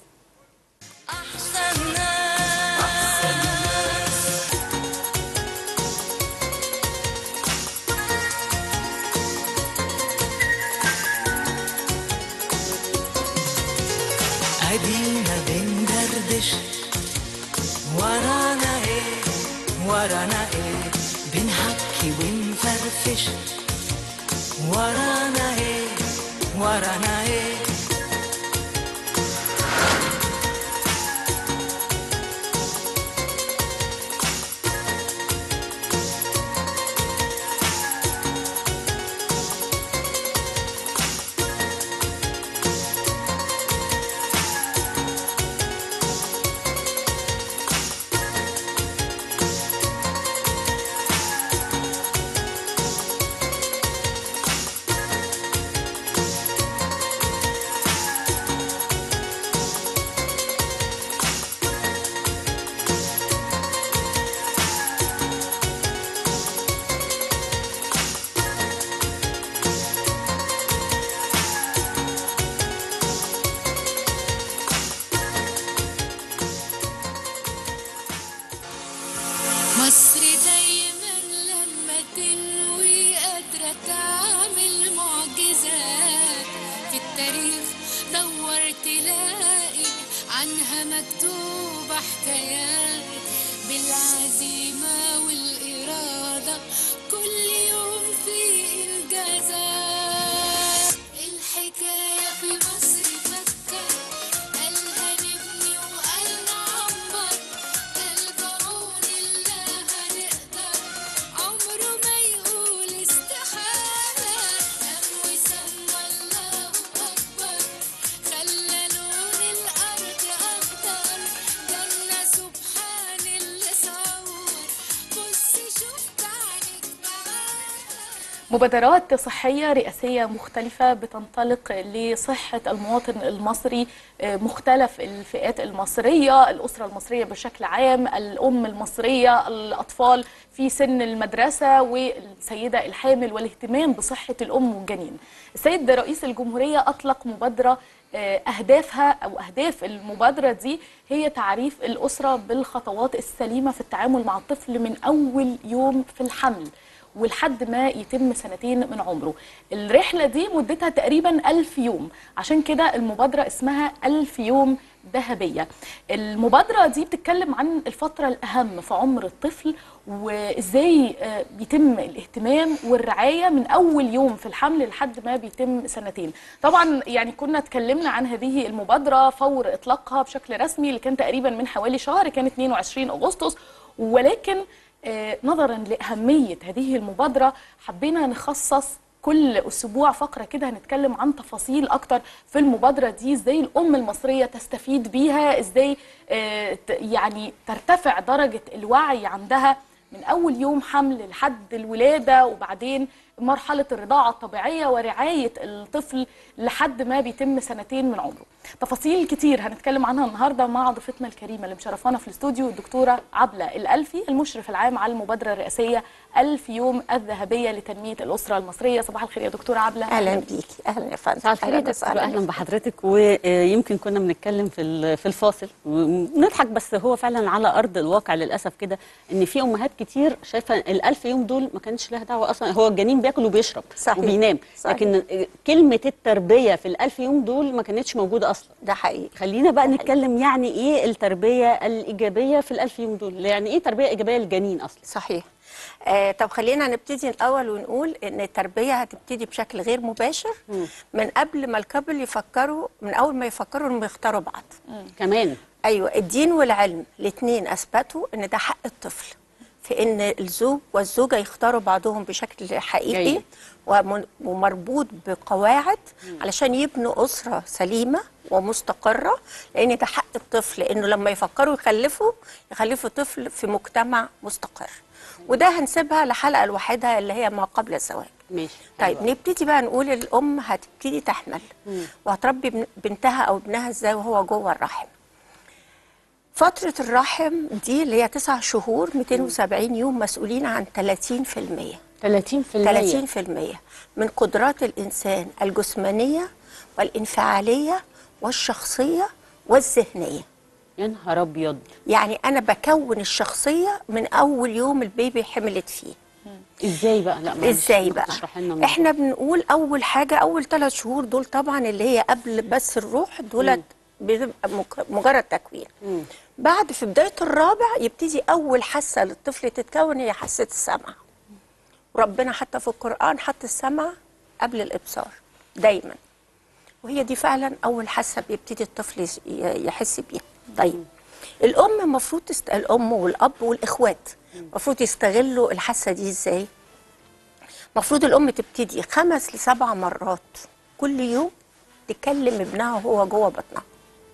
ادينا بندردش ورانا ايه ورانا ايه بنحكي ونفرفش ورانا ايه ورانا ايه مصر دايما لما تنوي قادرة تعمل معجزات في التاريخ دور تلاقي عنها مكتوبة حكايات بالعزيمة والإرادة كل يوم في إنجازات الحكاية في مصر فكر قالها نبني وقالنا عمر البعون الله هنقدر عمره ما يقول استحالة قام وسمى الله أكبر خلى لون الأرض أخضر جنة سبحان اللي صور بص شوف بعينك مبادرات صحية رئاسية مختلفة بتنطلق لصحة المواطن المصري آه، مختلف الفئات المصرية الأسرة المصرية بشكل عام الأم المصرية الأطفال في سن المدرسة والسيدة الحامل والاهتمام بصحة الأم والجنين السيد رئيس الجمهورية أطلق مبادرة آه، أهدافها أو أهداف المبادرة دي هي تعريف الأسرة بالخطوات السليمة في التعامل مع الطفل من أول يوم في الحمل ولحد ما يتم سنتين من عمره الرحلة دي مدتها تقريبا ألف يوم عشان كده المبادرة اسمها ألف يوم ذهبية المبادرة دي بتتكلم عن الفترة الأهم في عمر الطفل وإزاي آه، بيتم الاهتمام والرعاية من أول يوم في الحمل لحد ما بيتم سنتين طبعا يعني كنا اتكلمنا عن هذه المبادرة فور إطلاقها بشكل رسمي اللي كان تقريبا من حوالي شهر كان 22 أغسطس ولكن آه، نظرا لأهمية هذه المبادرة حبينا نخصص كل أسبوع فقرة كده هنتكلم عن تفاصيل أكتر في المبادرة دي إزاي الأم المصرية تستفيد بيها إزاي آه، ت- يعني ترتفع درجة الوعي عندها من أول يوم حمل لحد الولادة وبعدين مرحله الرضاعه الطبيعيه ورعايه الطفل لحد ما بيتم سنتين من عمره تفاصيل كتير هنتكلم عنها النهارده مع ضيفتنا الكريمه اللي مشرفانا في الاستوديو الدكتوره عبله الالفي المشرف العام على المبادره الرئاسيه ألف يوم الذهبيه لتنميه الاسره المصريه صباح الخير يا دكتوره عبله اهلا بيكي اهلا يا فندم صباح الخير يا أهلاً دكتور وسهلاً. اهلا بحضرتك ويمكن كنا بنتكلم في ال- في الفاصل ونضحك بس هو فعلا على ارض الواقع للاسف كده ان في امهات كتير شايفه الألف يوم دول ما كانش لها دعوه اصلا هو الجنين بياكل وبيشرب صحيح. وبينام صحيح. لكن كلمه التربيه في الألف يوم دول ما كانتش موجوده اصلا ده حقيقي خلينا بقى نتكلم يعني ايه التربيه الايجابيه في الألف يوم دول يعني ايه تربيه ايجابيه للجنين اصلا صحيح آه طب خلينا نبتدي الاول ونقول ان التربيه هتبتدي بشكل غير مباشر من قبل ما الكابل يفكروا من اول ما يفكروا انهم يختاروا بعض كمان ايوه الدين والعلم الاثنين اثبتوا ان ده حق الطفل في ان الزوج والزوجه يختاروا بعضهم بشكل حقيقي جيد. ومن- ومربوط بقواعد علشان يبنوا اسره سليمه ومستقره لان ده حق الطفل انه لما يفكروا يخلفوا يخلفوا طفل في مجتمع مستقر وده هنسيبها لحلقه لوحدها اللي هي ما قبل الزواج ماشي طيب نبتدي بقى نقول الام هتبتدي تحمل وهتربي بن- بنتها او ابنها ازاي وهو جوه الرحم فترة الرحم دي اللي هي تسع شهور 270 يوم مسؤولين عن 30% 30% 30% من قدرات الإنسان الجسمانية والانفعالية والشخصية والذهنية يا نهار ابيض يعني أنا بكون الشخصية من أول يوم البيبي حملت فيه ازاي بقى لا معلش، ازاي ممكن بقى تشرحي لنا الموضوع. احنا بنقول اول حاجه اول ثلاث شهور دول طبعا اللي هي قبل بس الروح دولت بتبقى مك- مجرد تكوين بعد في بدايه الرابع يبتدي اول حاسه للطفل تتكون هي حاسه السمع وربنا حتى في القران حط السمع قبل الابصار دايما وهي دي فعلا اول حاسه بيبتدي الطفل يس- ي- يحس بيها طيب الام المفروض تست... الام والاب والاخوات المفروض يستغلوا الحاسه دي ازاي المفروض الام تبتدي خمس لسبع مرات كل يوم تكلم ابنها وهو جوه بطنها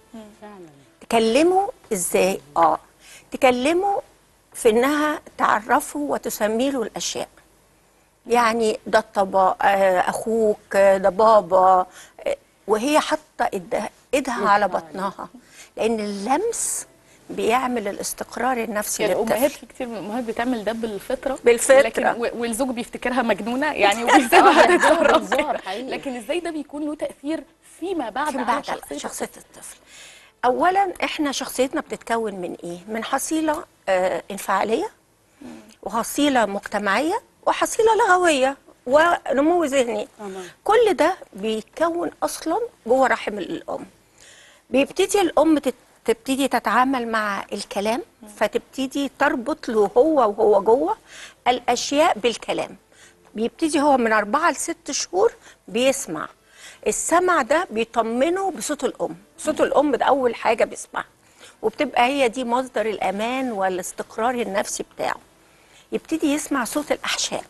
تكلمه ازاي اه تكلمه في انها تعرفه وتسمي له الاشياء يعني ده الطبا آه اخوك آه، ده بابا آه، وهي حاطه إيدها- ايدها على بطنها لان اللمس بيعمل الاستقرار النفسي يعني للطفل الامهات في كتير من الامهات بتعمل ده بالفطره بالفطرة. لكن و- والزوج بيفتكرها مجنونه يعني وبيسيبها آه، تتصرف بالظبط، كده. حقيقي. لكن ازاي ده بيكون له تاثير فيما بعد فيما على بعد شخصيه شخصية الطفل أولا إحنا شخصيتنا بتتكون من إيه؟ من حصيلة آه انفعالية وحصيلة مجتمعية وحصيلة لغوية ونمو ذهني كل ده بيتكون أصلا جوه رحم الأم بيبتدي الأم تت- تبتدي تتعامل مع الكلام فتبتدي تربط له هو وهو جوه الأشياء بالكلام بيبتدي هو من أربعة لست شهور بيسمع السمع ده بيطمنه بصوت الأم صوت الأم ده أول حاجة بيسمعها وبتبقى هي دي مصدر الأمان والاستقرار النفسي بتاعه يبتدي يسمع صوت الأحشاء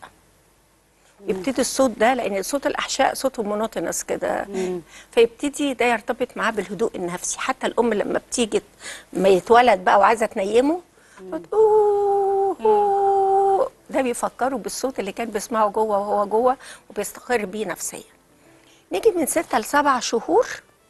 يبتدي الصوت ده لان صوت الاحشاء صوته مونوتونس كده فيبتدي ده يرتبط معاه بالهدوء النفسي حتى الام لما بتيجي ما يتولد بقى وعايزه تنيمه تقعد أوه أوه. ده بيفكروا بالصوت اللي كان بيسمعه جوه وهو جوه وبيستقر بيه نفسيا نيجي من ستة لسبع شهور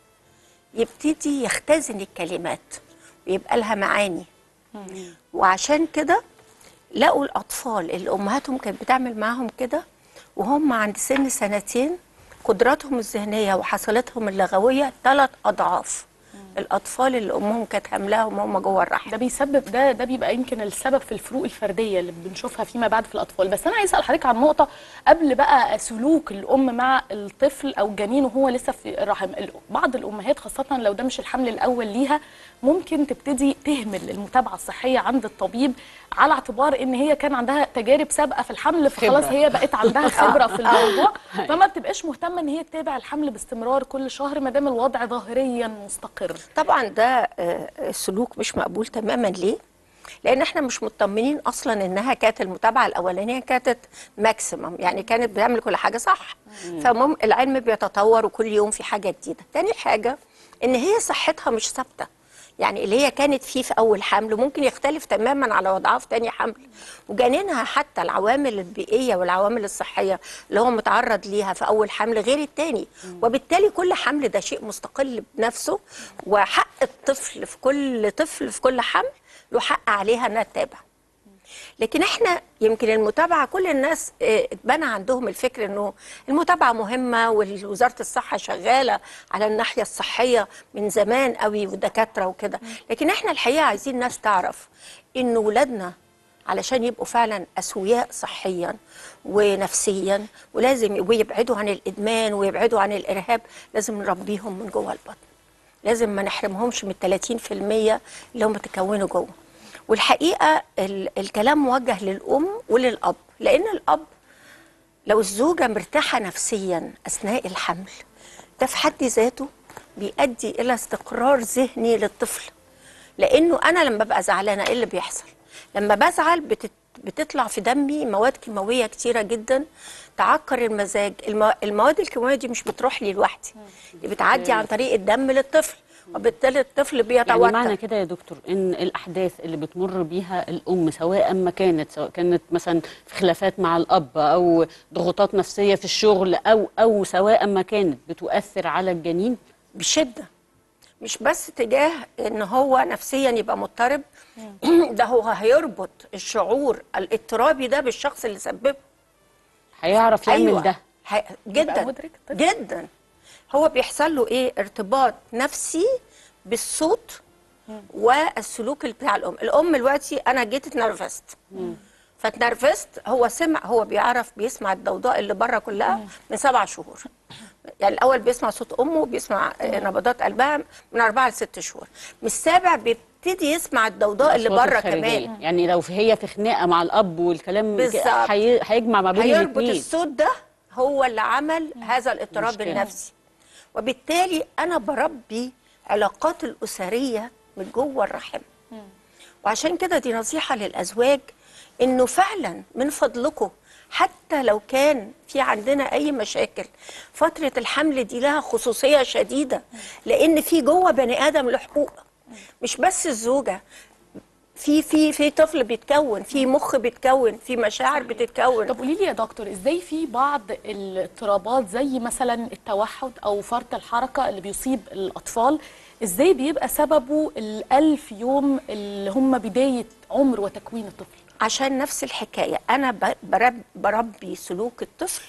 يبتدي يختزن الكلمات ويبقى لها معاني وعشان كده لقوا الأطفال اللي أمهاتهم كانت بتعمل معاهم كده وهم عند سن سنتين قدراتهم الذهنية وحصيلتهم اللغوية ثلاث أضعاف الأطفال اللي أمهم كانت حاملاهم وهم جوه الرحم ده بيسبب ده ده بيبقى يمكن السبب في الفروق الفرديه اللي بنشوفها فيما بعد في الاطفال بس انا عايز اسال حضرتك عن نقطه قبل بقى سلوك الام مع الطفل او الجنين وهو لسه في الرحم ال- بعض الامهات خاصه لو ده مش الحمل الاول ليها ممكن تبتدي تهمل المتابعه الصحيه عند الطبيب على اعتبار ان هي كان عندها تجارب سابقه في الحمل فخلاص خبرة. هي بقت عندها خبره في الموضوع فما بتبقاش مهتمه ان هي تتابع الحمل باستمرار كل شهر ما دام الوضع ظاهريا مستقر طبعا ده آه، سلوك مش مقبول تماما ليه؟ لان احنا مش مطمنين اصلا انها كانت المتابعه الاولانيه كانت ماكسيمم يعني كانت بتعمل كل حاجه صح فالمهم العلم بيتطور وكل يوم في حاجه جديده تاني حاجه ان هي صحتها مش ثابته يعني اللي هي كانت فيه في اول حمل ممكن يختلف تماما على وضعها في تاني حمل وجنينها حتى العوامل البيئيه والعوامل الصحيه اللي هو متعرض ليها في اول حمل غير التاني وبالتالي كل حمل ده شيء مستقل بنفسه وحق الطفل في كل طفل في كل حمل له حق عليها انها تتابع لكن احنا يمكن المتابعه كل الناس اه، اتبنى عندهم الفكر انه المتابعه مهمه ووزاره الصحه شغاله على الناحيه الصحيه من زمان قوي والدكاتره وكده لكن احنا الحقيقه عايزين ناس تعرف ان ولادنا علشان يبقوا فعلا اسوياء صحيا ونفسيا ولازم ويبعدوا عن الادمان ويبعدوا عن الارهاب لازم نربيهم من جوه البطن لازم ما نحرمهمش من 30% اللي هم تكونوا جوه والحقيقه ال- الكلام موجه للام وللاب لان الاب لو الزوجه مرتاحه نفسيا اثناء الحمل ده في حد ذاته بيؤدي الى استقرار ذهني للطفل لانه انا لما ببقى زعلانه ايه اللي بيحصل لما بزعل بتت بتطلع في دمي مواد كيماويه كتيره جدا تعكر المزاج الم... المواد الكيماويه دي مش بتروح لي لوحدي دي بتعدي عن طريق الدم للطفل وبالتالي الطفل بيتوتر يعني معنى كده يا دكتور ان الاحداث اللي بتمر بيها الام سواء ما كانت سواء كانت مثلا في خلافات مع الاب او ضغوطات نفسيه في الشغل او او سواء ما كانت بتؤثر على الجنين بشده مش بس تجاه ان هو نفسيا يبقى مضطرب ده هو هيربط الشعور الاضطرابي ده بالشخص اللي سببه هيعرف يعمل أيوة. ده هي... جدا جدا هو بيحصل له ايه ارتباط نفسي بالصوت والسلوك بتاع الام الام دلوقتي انا جيت اتنرفزت فاتنرفزت هو سمع هو بيعرف بيسمع الضوضاء اللي بره كلها من سبع شهور يعني الاول بيسمع صوت امه بيسمع آه، نبضات قلبها من اربعه لست شهور من السابع بيبتدي يسمع الضوضاء اللي الأصوات بره الخارجية. كمان يعني لو في- هي في خناقه مع الاب والكلام ك- بالظبط. هي- هيجمع ما بين هيربط الاثنين الصوت ده هو اللي عمل هذا الاضطراب مشكلة. النفسي وبالتالي انا بربي علاقات الاسريه من جوه الرحم وعشان كده دي نصيحه للازواج انه فعلا من فضلكم حتى لو كان في عندنا اي مشاكل فتره الحمل دي لها خصوصيه شديده لان في جوه بني ادم له حقوق مش بس الزوجه في في في طفل بيتكون في مخ بيتكون في مشاعر بتتكون طب قولي لي يا دكتور ازاي في بعض الاضطرابات زي مثلا التوحد او فرط الحركه اللي بيصيب الاطفال ازاي بيبقى سببه الألف يوم اللي هم بدايه عمر وتكوين الطفل عشان نفس الحكايه انا ب- برب بربي سلوك الطفل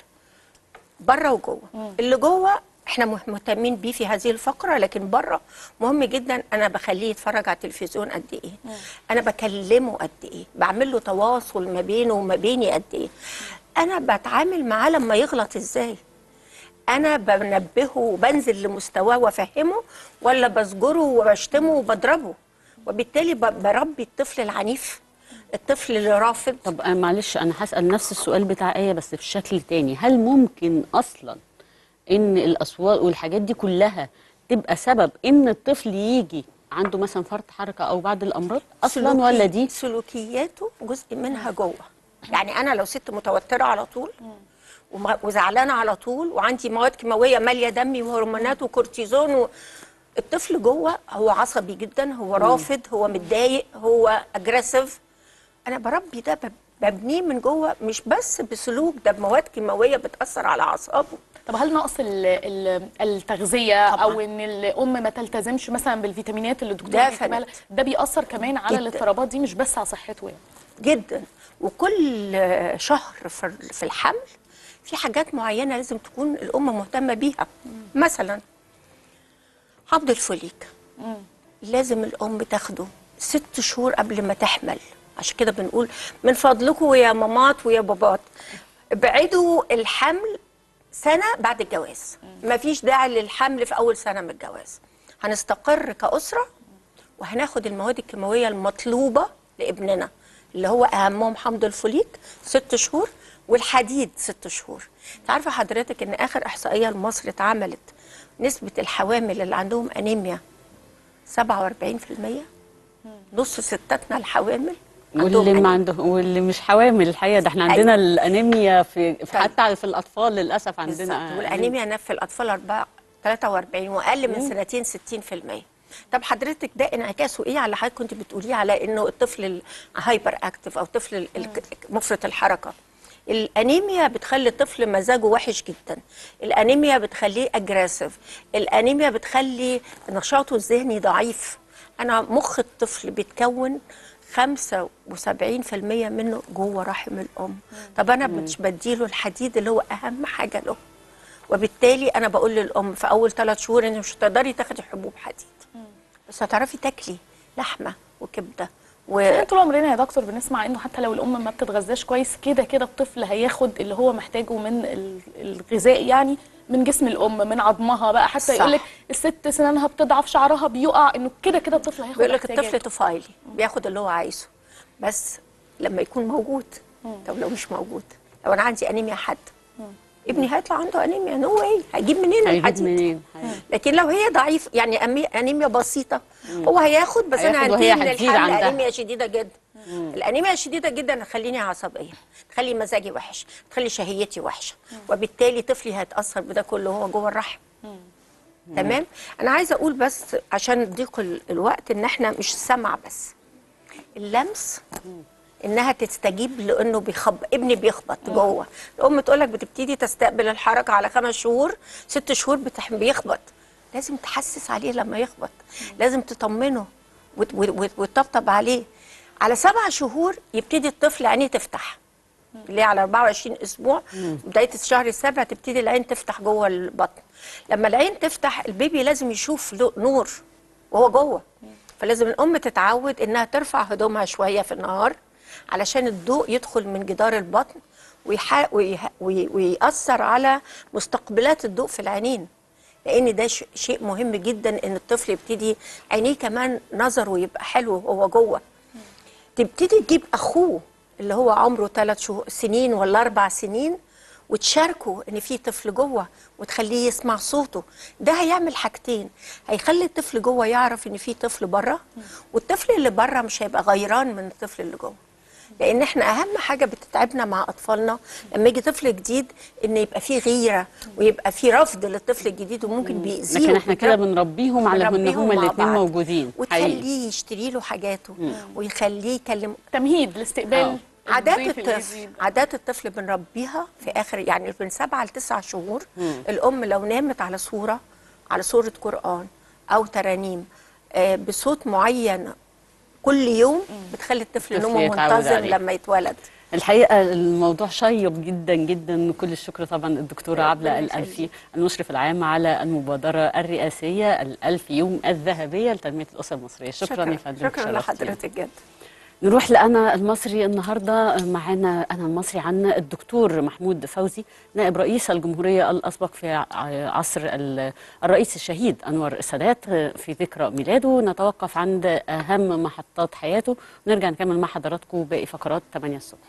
بره وجوه اللي جوه احنا مه- مهتمين بيه في هذه الفقره لكن بره مهم جدا انا بخليه يتفرج على التلفزيون قد ايه انا بكلمه قد ايه بعمل له تواصل ما بينه وما بيني قد ايه انا بتعامل معاه لما يغلط ازاي انا بنبهه وبنزل لمستواه وافهمه ولا بزجره وبشتمه وبضربه وبالتالي ب- بربي الطفل العنيف الطفل اللي رافض طب أنا معلش انا هسال نفس السؤال بتاع ايه بس بشكل تاني هل ممكن اصلا ان الاصوات والحاجات دي كلها تبقى سبب ان الطفل يجي عنده مثلا فرط حركه او بعض الامراض اصلا سلوكي- ولا دي سلوكياته جزء منها جوه يعني انا لو ست متوتره على طول وم- وزعلانه على طول وعندي مواد كيماويه ماليه دمي وهرمونات وكورتيزون و... الطفل جوه هو عصبي جدا هو رافض هو متضايق هو اجريسيف انا بربي ده بب- ببنيه من جوه مش بس بسلوك ده بمواد كيماويه بتاثر على اعصابه طب هل نقص ال- ال- التغذيه او ان الام ما تلتزمش مثلا بالفيتامينات اللي الدكتور ده بيكتبها لها، فن- ده بيأثر كمان على جداً. الاضطرابات دي مش بس على صحته يعني جدا وكل شهر في في الحمل في حاجات معينه لازم تكون الام مهتمه بيها مثلا حمض الفوليك لازم الام تاخده ست شهور قبل ما تحمل عشان كده بنقول من فضلكم يا مامات ويا بابات ابعدوا الحمل سنه بعد الجواز مفيش داعي للحمل في اول سنه من الجواز هنستقر كاسره وهناخد المواد الكيماويه المطلوبه لابننا اللي هو اهمهم حمض الفوليك ست شهور والحديد ست شهور انت عارفه حضرتك ان اخر احصائيه لمصر اتعملت نسبه الحوامل اللي عندهم انيميا 47% نص ستاتنا الحوامل واللي ما عنده واللي مش حوامل الحقيقه ده احنا عندنا أيوة. الانيميا في في- حتى في الاطفال للاسف بالظبط عندنا والانيميا نف في الاطفال 4 43 واقل من مم. سنتين 60% طب حضرتك ده انعكاسه ايه على حضرتك كنت بتقوليه على انه الطفل الهايبر اكتف او الطفل ال- ال- مفرط الحركه الانيميا بتخلي الطفل مزاجه وحش جدا الانيميا بتخليه اجريسيف الانيميا بتخلي نشاطه الذهني ضعيف انا مخ الطفل بيتكون 75% منه جوه رحم الام طب انا مش بديله الحديد اللي هو اهم حاجه له وبالتالي انا بقول للام في اول ثلاث شهور انت مش هتقدري تاخدي حبوب حديد بس هتعرفي تاكلي لحمه وكبده و... احنا طول عمرنا يا دكتور بنسمع انه حتى لو الام ما بتتغذاش كويس كده كده الطفل هياخد اللي هو محتاجه من ال- الغذاء يعني من جسم الام من عظمها بقى حتى صح. يقول لك الست سنانها بتضعف شعرها بيقع انه كده كده الطفل هياخد بيقول لك الطفل احتياجاته. طفيلي بياخد اللي هو عايزه بس لما يكون موجود طب لو مش موجود لو انا عندي انيميا حد ابني هيطلع عنده انيميا نو واي هيجيب منين هيجيب الحديد منين لكن لو هي ضعيف يعني أمي- انيميا بسيطه هو هياخد بس انا هياخد وهي هنتهي من هتزيد الحل عندها. انيميا شديده جدا الانيميا الشديده جدا تخليني عصبيه تخلي مزاجي وحش تخلي شهيتي وحشه وبالتالي طفلي هيتاثر بده كله هو جوه الرحم تمام انا عايزه اقول بس عشان ضيق ال- الوقت ان احنا مش سمع بس اللمس انها تستجيب لانه بيخب ابني بيخبط جوه الام تقول لك بتبتدي تستقبل الحركه على خمس شهور ست شهور بتح... بيخبط لازم تحسس عليه لما يخبط لازم تطمنه وت- وت- وت- وتطبطب عليه على سبع شهور يبتدي الطفل عينيه تفتح اللي هي على 24 اسبوع بدايه الشهر السابع تبتدي العين تفتح جوه البطن لما العين تفتح البيبي لازم يشوف له نور وهو جوه فلازم الام تتعود انها ترفع هدومها شويه في النهار علشان الضوء يدخل من جدار البطن ويح... ويه... وي... ويأثر على مستقبلات الضوء في العينين لان ده ش... شيء مهم جدا ان الطفل يبتدي عينيه كمان نظره يبقى حلو وهو جوه تبتدي تجيب اخوه اللي هو عمره ثلاث شهور سنين ولا اربع سنين وتشاركه ان في طفل جوه وتخليه يسمع صوته ده هيعمل حاجتين هيخلي الطفل جوه يعرف ان في طفل بره والطفل اللي بره مش هيبقى غيران من الطفل اللي جوه لان احنا اهم حاجه بتتعبنا مع اطفالنا لما يجي طفل جديد ان يبقى فيه غيره ويبقى فيه رفض للطفل الجديد وممكن بيأذيه لكن احنا كده وبيضربه. بنربيهم على ان بنربيهم هما مع الاثنين بعض. موجودين حقيقي وتخليه يشتري له حاجاته ويخليه يكلم تمهيد لاستقبال عادات الضيف اللي الطفل يجي. عادات الطفل بنربيها في اخر يعني من سبعة لتسع شهور مم. الام لو نامت على صوره على صوره قران او ترانيم آه، بصوت معين كل يوم بتخلي الطفل الطفل نومه يتعود منتظم عليه. لما يتولد الحقيقه الموضوع شيق جدا جدا كل الشكر طبعا الدكتوره عبله ربنا الالفي المشرف العام على المبادره الرئاسيه الألف يوم الذهبيه لتنميه الاسر المصريه شكرا, يا فندم شكرا شرفتينا. لحضرتك جدا نروح لأنا المصري النهاردة معانا أنا المصري عن الدكتور محمود فوزي نائب رئيس الجمهورية الأسبق في ع- عصر ال- الرئيس الشهيد أنور السادات في ذكرى ميلاده نتوقف عند أهم محطات حياته ونرجع نكمل مع حضراتكم باقي فقرات 8 الصبح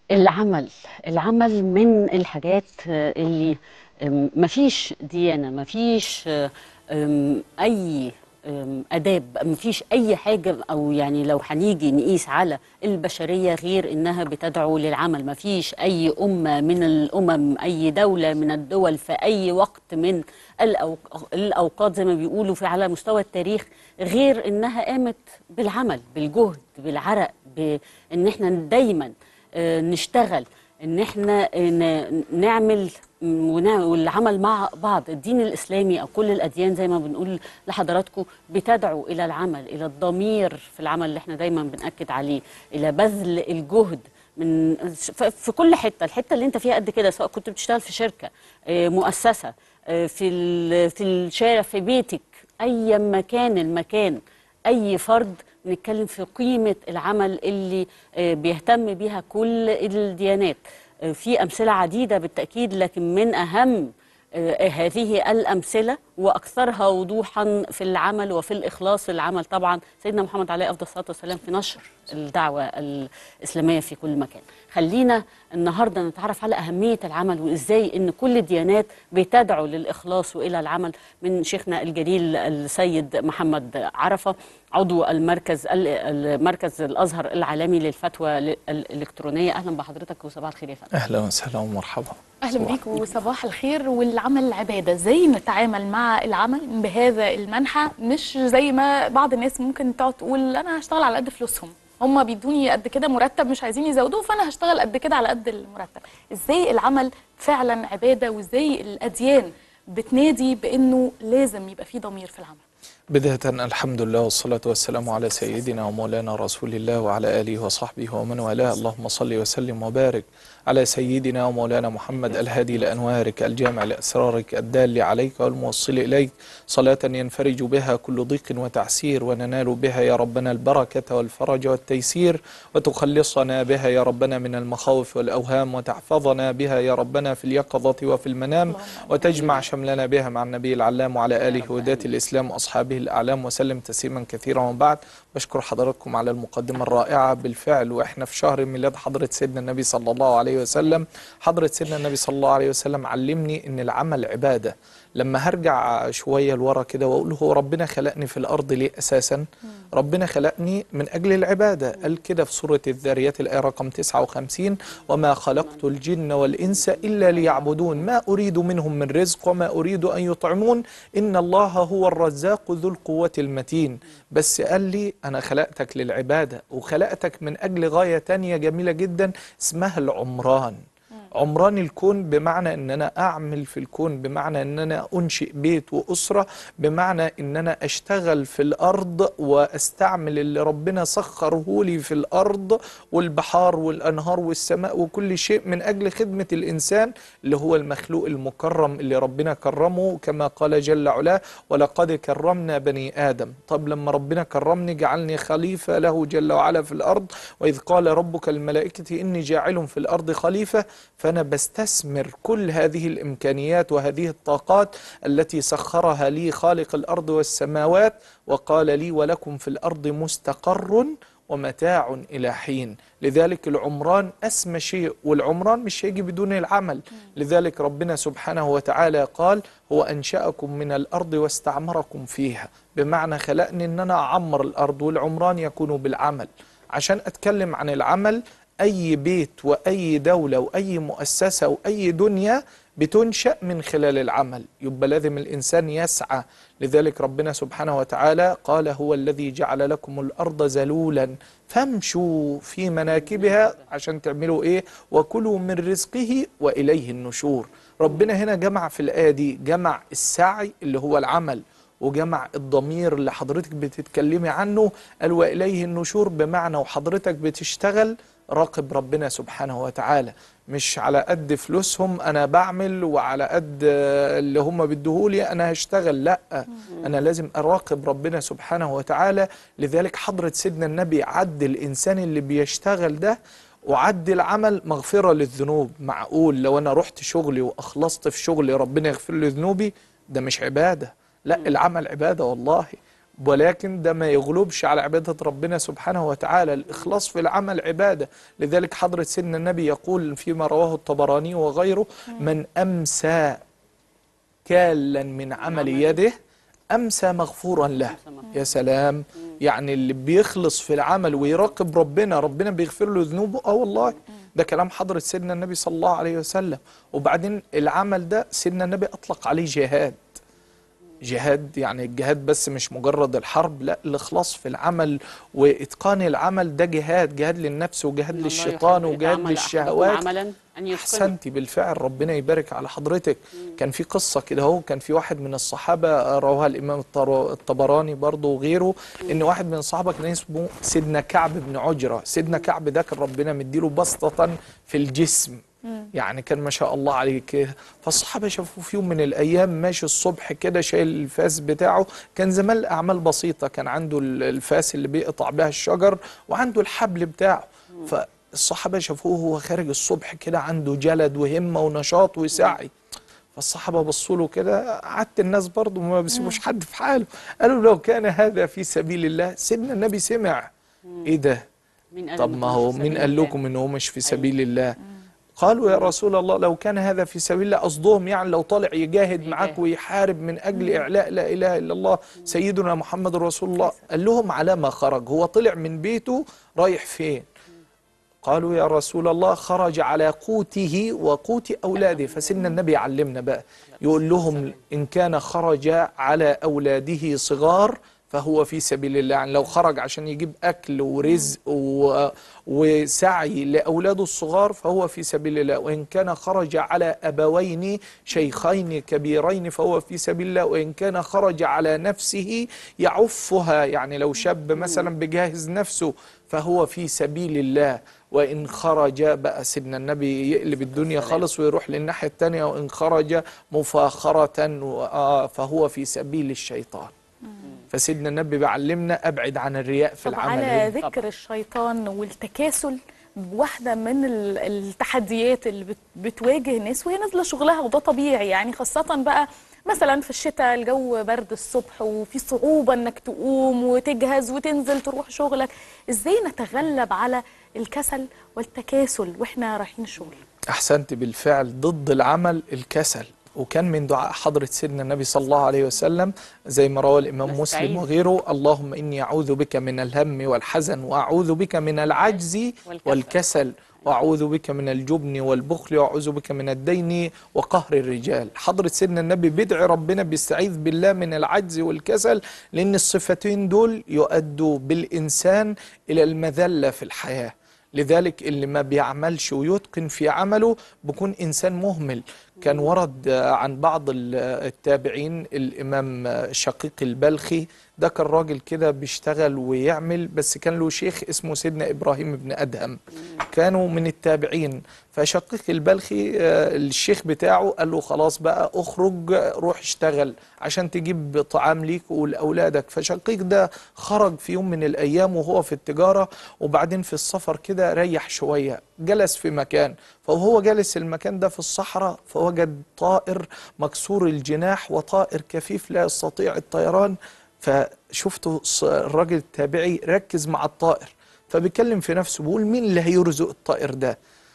العمل العمل من الحاجات آه، اللي آم، مفيش ديانة مفيش آه، آم، أي آم، آداب مفيش أي حاجة أو يعني لو هنيجي نقيس على البشرية غير إنها بتدعو للعمل مفيش أي أمة من الأمم أي دولة من الدول في أي وقت من الأوق- الأوقات زي ما بيقولوا في على مستوى التاريخ غير إنها قامت بالعمل بالجهد بالعرق بإن إحنا دايما آه، نشتغل ان احنا ن- نعمل ونع- والعمل مع بعض الدين الاسلامي او كل الاديان زي ما بنقول لحضراتكم بتدعو الى العمل الى الضمير في العمل اللي احنا دايما بناكد عليه الى بذل الجهد من ف- في كل حته الحته اللي انت فيها قد كده سواء كنت بتشتغل في شركه آه، مؤسسه آه، في ال- في الشارع في بيتك اي مكان المكان اي فرد بنتكلم في قيمه العمل اللي آه، بيهتم بيها كل الديانات آه، في امثله عديده بالتاكيد لكن من اهم آه، هذه الامثله واكثرها وضوحا في العمل وفي الاخلاص في العمل طبعا سيدنا محمد عليه افضل الصلاه والسلام في نشر الدعوه الاسلاميه في كل مكان خلينا النهارده نتعرف على اهميه العمل وازاي ان كل الديانات بتدعو للاخلاص والى العمل من شيخنا الجليل السيد محمد عرفه عضو المركز المركز الازهر العالمي للفتوى الالكترونيه اهلا بحضرتك وصباح الخير يا فندم اهلا وسهلا ومرحبا اهلا بيك وصباح الخير والعمل عباده ازاي نتعامل مع العمل بهذا المنحى مش زي ما بعض الناس ممكن تقعد تقول انا هشتغل على قد فلوسهم هم بيدوني قد كده مرتب مش عايزين يزودوه فانا هشتغل قد كده على قد المرتب ازاي العمل فعلا عباده وازاي الاديان بتنادي بانه لازم يبقى في ضمير في العمل بداية الحمد لله والصلاة والسلام على سيدنا ومولانا رسول الله وعلى آله وصحبه ومن والاه اللهم صل وسلم وبارك على سيدنا ومولانا محمد الهادي لأنوارك الجامع لأسرارك الدال عليك والموصل إليك صلاة ينفرج بها كل ضيق وتعسير وننال بها يا ربنا البركة والفرج والتيسير وتخلصنا بها يا ربنا من المخاوف والأوهام وتحفظنا بها يا ربنا في اليقظة وفي المنام وتجمع شملنا بها مع النبي العلام وعلى آله هداة الإسلام وأصحابه الأعلام وسلم تسليما كثيرا وبعد بشكر حضراتكم على المقدمة الرائعة بالفعل وإحنا في شهر ميلاد حضرة سيدنا النبي صلى الله عليه وسلم حضرة سيدنا النبي صلى الله عليه وسلم علمني إن العمل عبادة لما هرجع شوية لورا كده وأقول هو ربنا خلقني في الأرض ليه أساسا ربنا خلقني من أجل العبادة قال كده في سورة الذاريات الآية رقم 59 وما خلقت الجن والإنس إلا ليعبدون ما أريد منهم من رزق وما أريد أن يطعمون إن الله هو الرزاق ذو القوة المتين بس قال لي أنا خلقتك للعبادة وخلقتك من أجل غاية تانية جميلة جدا اسمها العمران عمران الكون بمعنى ان انا اعمل في الكون بمعنى ان انا انشئ بيت واسره بمعنى ان انا اشتغل في الارض واستعمل اللي ربنا سخره لي في الارض والبحار والانهار والسماء وكل شيء من اجل خدمه الانسان اللي هو المخلوق المكرم اللي ربنا كرمه كما قال جل علاه ولقد كرمنا بني ادم طب لما ربنا كرمني جعلني خليفه له جل وعلا في الارض واذ قال ربك الملائكه اني جاعل في الارض خليفه فأنا بستثمر كل هذه الإمكانيات وهذه الطاقات التي سخرها لي خالق الأرض والسماوات وقال لي ولكم في الأرض مستقر ومتاع إلى حين لذلك العمران أسمى شيء والعمران مش هيجي بدون العمل لذلك ربنا سبحانه وتعالى قال هو أنشأكم من الأرض واستعمركم فيها بمعنى خلقني أن أنا أعمر الأرض والعمران يكون بالعمل عشان أتكلم عن العمل أي بيت وأي دولة وأي مؤسسة وأي دنيا بتنشأ من خلال العمل يبقى لازم الإنسان يسعى لذلك ربنا سبحانه وتعالى قال هو الذي جعل لكم الأرض ذلولا فامشوا في مناكبها عشان تعملوا إيه وكلوا من رزقه وإليه النشور ربنا هنا جمع في الآية دي جمع السعي اللي هو العمل وجمع الضمير اللي حضرتك بتتكلمي عنه قال وإليه النشور بمعنى وحضرتك بتشتغل راقب ربنا سبحانه وتعالى مش على قد فلوسهم انا بعمل وعلى قد اللي هم بيديهولي انا هشتغل لا انا لازم اراقب ربنا سبحانه وتعالى لذلك حضرة سيدنا النبي عد الانسان اللي بيشتغل ده وعد العمل مغفرة للذنوب معقول لو انا رحت شغلي واخلصت في شغلي ربنا يغفر لي ذنوبي ده مش عبادة لا العمل عبادة والله ولكن ده ما يغلبش على عبادة ربنا سبحانه وتعالى الإخلاص في العمل عبادة لذلك حضرة سيدنا النبي يقول فيما رواه الطبراني وغيره من أمسى كالا من عمل يده أمسى مغفورا له يا سلام يعني اللي بيخلص في العمل ويراقب ربنا ربنا بيغفر له ذنوبه اه والله ده كلام حضرة سيدنا النبي صلى الله عليه وسلم وبعدين العمل ده سيدنا النبي أطلق عليه جهاد جهاد يعني الجهاد بس مش مجرد الحرب لا الإخلاص في العمل وإتقان العمل ده جهاد جهاد للنفس وجهاد الله للشيطان يحب وجهاد يعمل أحدكم للشهوات عملا أن يتقنه. أحسنتي بالفعل ربنا يبارك على حضرتك كان في قصة كده هو كان في واحد من الصحابة رواها الإمام الطر- الطبراني برضه وغيره إن واحد من الصحابة كان اسمه سيدنا كعب بن عجرة سيدنا كعب ده كان ربنا مديله بسطة في الجسم يعني كان ما شاء الله عليه كده فالصحابه شافوه في يوم من الايام ماشي الصبح كده شايل الفاس بتاعه كان زمان الاعمال بسيطه كان عنده ال- الفاس اللي بيقطع بها الشجر وعنده الحبل بتاعه فالصحابه شافوه وهو خارج الصبح كده عنده جلد وهمه ونشاط وسعي فالصحابه بصوا له كده قعدت الناس برضه ما بيسيبوش حد في حاله قالوا لو كان هذا في سبيل الله سيدنا النبي سمع ايه ده مين قال طب إنه ما كان هو في مين سبيل قال الله؟ لكم ان هو مش في سبيل الله قالوا يا رسول الله لو كان هذا في سبيل الله قصدهم يعني لو طالع يجاهد معاك ويحارب من اجل اعلاء لا اله الا الله سيدنا محمد رسول الله قال لهم على ما خرج هو طلع من بيته رايح فين قالوا يا رسول الله خرج على قوته وقوت اولاده فسيدنا النبي علمنا بقى يقول لهم ان كان خرج على اولاده صغار فهو في سبيل الله يعني لو خرج عشان يجيب اكل ورزق و... وسعي لاولاده الصغار فهو في سبيل الله وان كان خرج على ابوين شيخين كبيرين فهو في سبيل الله وان كان خرج على نفسه يعفها يعني لو شاب مثلا بجهز نفسه فهو في سبيل الله وإن خرج بقى سيدنا النبي يقلب الدنيا خالص ويروح للناحية التانية وإن خرج مفاخرة و- آه فهو في سبيل الشيطان فسيدنا النبي بيعلمنا أبعد عن الرياء في طب العمل على هنا. ذكر الشيطان والتكاسل واحدة من ال- التحديات اللي بت- بتواجه الناس وهي نازلة شغلها وده طبيعي يعني خاصة بقى مثلا في الشتاء الجو برد الصبح وفي صعوبة انك تقوم وتجهز وتنزل تروح شغلك ازاي نتغلب على الكسل والتكاسل واحنا رايحين الشغل أحسنت بالفعل ضد العمل الكسل وكان من دعاء حضرة سيدنا النبي صلى الله عليه وسلم زي ما روى الإمام مسلم نستعين. وغيره اللهم إني أعوذ بك من الهم والحزن وأعوذ بك من العجز والكسل وأعوذ بك من الجبن والبخل وأعوذ بك من الدين وقهر الرجال حضرة سيدنا النبي بيدعي ربنا بيستعيذ بالله من العجز والكسل لأن الصفتين دول يؤدوا بالإنسان إلى المذلة في الحياة لذلك اللي ما بيعملش ويتقن في عمله بيكون إنسان مهمل كان ورد آه، عن بعض ال- آه، التابعين الإمام آه، شقيق البلخي ده كان راجل كده بيشتغل ويعمل بس كان له شيخ اسمه سيدنا إبراهيم بن أدهم كانوا من التابعين فشقيق البلخي آه، الشيخ بتاعه قال له خلاص بقى اخرج آه، روح اشتغل عشان تجيب طعام ليك ولأولادك فشقيق ده خرج في يوم من الأيام وهو في التجارة وبعدين في السفر كده ريح شوية جلس في مكان فهو جالس المكان ده في الصحراء فوجد طائر مكسور الجناح وطائر كفيف لا يستطيع الطيران فشفته الص- الراجل التابعي ركز مع الطائر فبيكلم في نفسه بيقول مين اللي هيرزق الطائر ده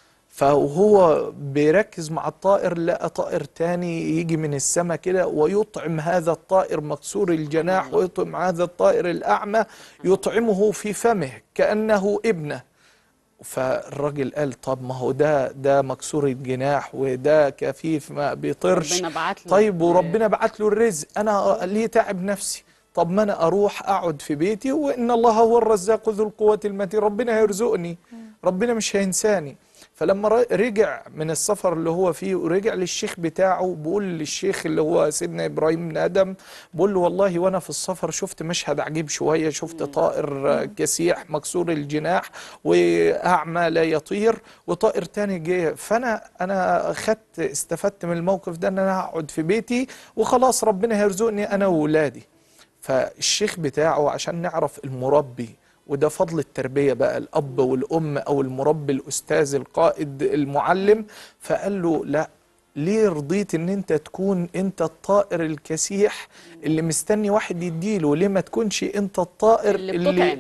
فهو بيركز مع الطائر لقى طائر تاني يجي من السماء كده ويطعم هذا الطائر مكسور الجناح ويطعم هذا الطائر الأعمى يطعمه في فمه كأنه ابنه فالراجل قال طب ما هو ده ده مكسور الجناح وده كفيف ما بيطيرش ربنا بعت له طيب وربنا بعت له الرزق انا ليه تعب نفسي طب ما انا اروح اقعد في بيتي وان الله هو الرزاق ذو القوه المتين ربنا هيرزقني ربنا مش هينساني فلما ر- رجع من السفر اللي هو فيه ورجع للشيخ بتاعه بيقول للشيخ اللي هو سيدنا ابراهيم بن ادم بيقول له والله وانا في السفر شفت مشهد عجيب شويه شفت طائر آه، كسيح مكسور الجناح واعمى لا يطير وطائر تاني جه فانا انا خدت استفدت من الموقف ده ان انا هقعد في بيتي وخلاص ربنا هيرزقني انا واولادي فالشيخ بتاعه عشان نعرف المربي وده فضل التربية بقى الأب والأم أو المربي الأستاذ القائد المعلم فقال له لا ليه رضيت ان انت تكون انت الطائر الكسيح اللي مستني واحد يديله ليه ما تكونش انت الطائر اللي اللي, بتطعم.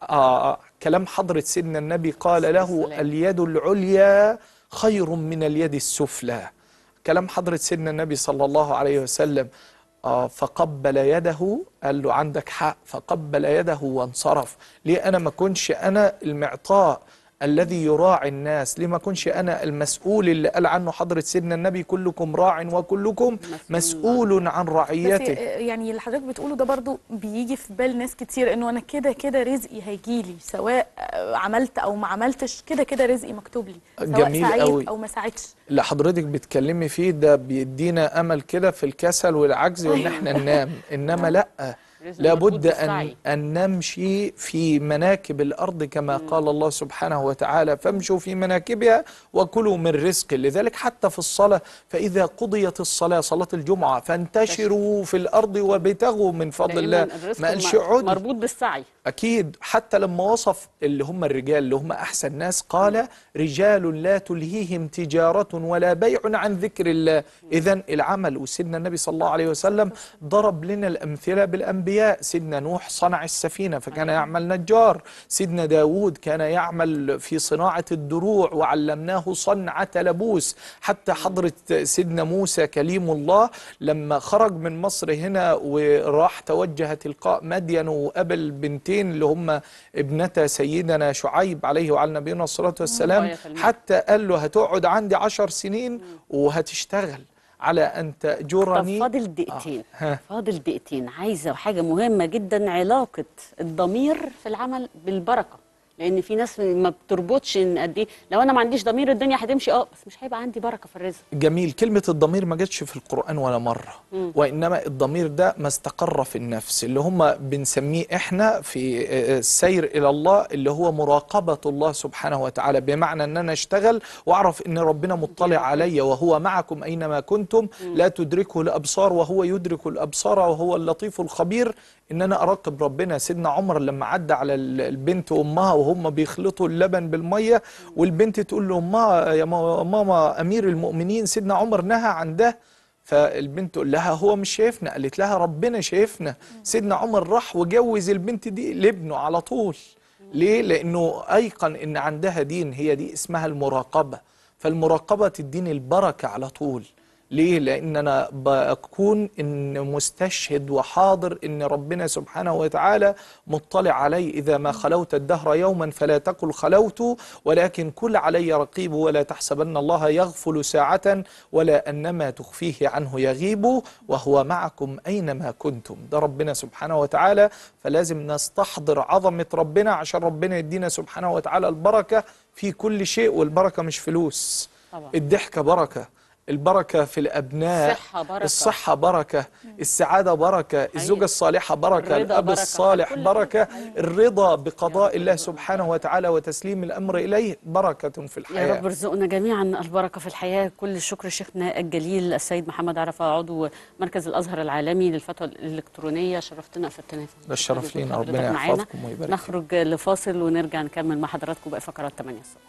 آه كلام حضرة سيدنا النبي قال له اليد العليا خير من اليد السفلى كلام حضرة سيدنا النبي صلى الله عليه وسلم آه فقبل يده قال له عندك حق فقبل يده وانصرف ليه أنا ما كنش أنا المعطاء الذي يراعي الناس ليه ما كنش أنا المسؤول اللي قال عنه حضرة سيدنا النبي كلكم راع وكلكم مسؤول عن بس رعيته يعني اللي حضرتك بتقوله ده برضو بيجي في بال ناس كتير انه انا كده كده رزقي هيجيلي سواء عملت او ما عملتش كده كده رزقي مكتوب لي سواء جميل سعيت قوي. او ما سعيتش اللي حضرتك بتكلمي فيه ده بيدينا امل كده في الكسل والعجز وان احنا ننام انما لا لازم لابد مربوط ان بالسعي. ان نمشي في مناكب الارض كما قال الله سبحانه وتعالى فامشوا في مناكبها وكلوا من رزق لذلك حتى في الصلاه فاذا قضيت الصلاه صلاه الجمعه فانتشروا في الارض وابتغوا من فضل الله لأن الرزق ما قالش م- اقعدوا مربوط بالسعي أكيد حتى لما وصف اللي هم الرجال اللي هم أحسن ناس قال رجال لا تلهيهم تجارة ولا بيع عن ذكر الله إذا العمل وسيدنا النبي صلى الله عليه وسلم ضرب لنا الأمثلة بالأنبياء سيدنا نوح صنع السفينة فكان يعمل نجار سيدنا داود كان يعمل في صناعة الدروع وعلمناه صنعة لبوس حتى حضرة سيدنا موسى كليم الله لما خرج من مصر هنا وراح توجه تلقاء مدين وقابل بنتين اللي هم ابنتا سيدنا شعيب عليه وعلى نبينا الصلاة والسلام الله يخليك. حتى قال له هتقعد عندي عشر سنين وهتشتغل على أن طب تأجرني فاضل دقيقتين ها. فاضل دقيقتين عايزه حاجه مهمه جدا علاقه الضمير في العمل بالبركه لان في ناس ما بتربطش ان قد ايه لو انا ما عنديش ضمير الدنيا هتمشي اه بس مش هيبقى عندي بركه في الرزق جميل كلمة الضمير ما جاتش في القرآن ولا مرة مم. وإنما الضمير ده ما استقر في النفس اللي هم بنسميه إحنا في آه، السير إلى الله اللي هو مراقبة الله سبحانه وتعالى بمعنى أن أنا أشتغل وأعرف أن ربنا مطلع علي وهو معكم أينما كنتم لا تدركه الأبصار وهو يدرك الأبصار وهو اللطيف الخبير ان انا اراقب ربنا سيدنا عمر لما عدى على ال- البنت وامها وهم بيخلطوا اللبن بالميه والبنت تقول له امها يا ما- ماما امير المؤمنين سيدنا عمر نهى عن ده فالبنت تقول لها هو مش شايفنا قالت لها ربنا شايفنا سيدنا عمر راح وجوز البنت دي لابنه على طول ليه لانه ايقن ان عندها دين هي دي اسمها المراقبه فالمراقبه تديني البركه على طول ليه؟ لأن أنا بكون إن مستشهد وحاضر إن ربنا سبحانه وتعالى مطلع علي إذا ما خلوت الدهر يوما فلا تقل خلوت ولكن كل علي رقيب ولا تحسبن الله يغفل ساعة ولا أنما تخفيه عنه يغيب وهو معكم أينما كنتم ده ربنا سبحانه وتعالى فلازم نستحضر عظمة ربنا عشان ربنا يدينا سبحانه وتعالى البركة في كل شيء والبركة مش فلوس طبعا. الضحكة بركة البركة في الأبناء الصحة بركة. الصحة بركة السعادة بركة الزوجة الصالحة بركة الرضا الأب بركة. الصالح كل بركة الرضا بقضاء الله سبحانه وتعالى وتسليم الأمر إليه بركة في يا رب الحياة ارزقنا جميعا البركه في الحياه كل الشكر شيخنا الجليل السيد محمد عرفه عضو مركز الازهر العالمي للفتوى الالكترونيه شرفتنا افدتنا ده الشرف لينا حضرتك ربنا معانا. يحفظكم ويبارك نخرج لفاصل ونرجع نكمل مع حضراتكم باقي فقرات 8 الصبح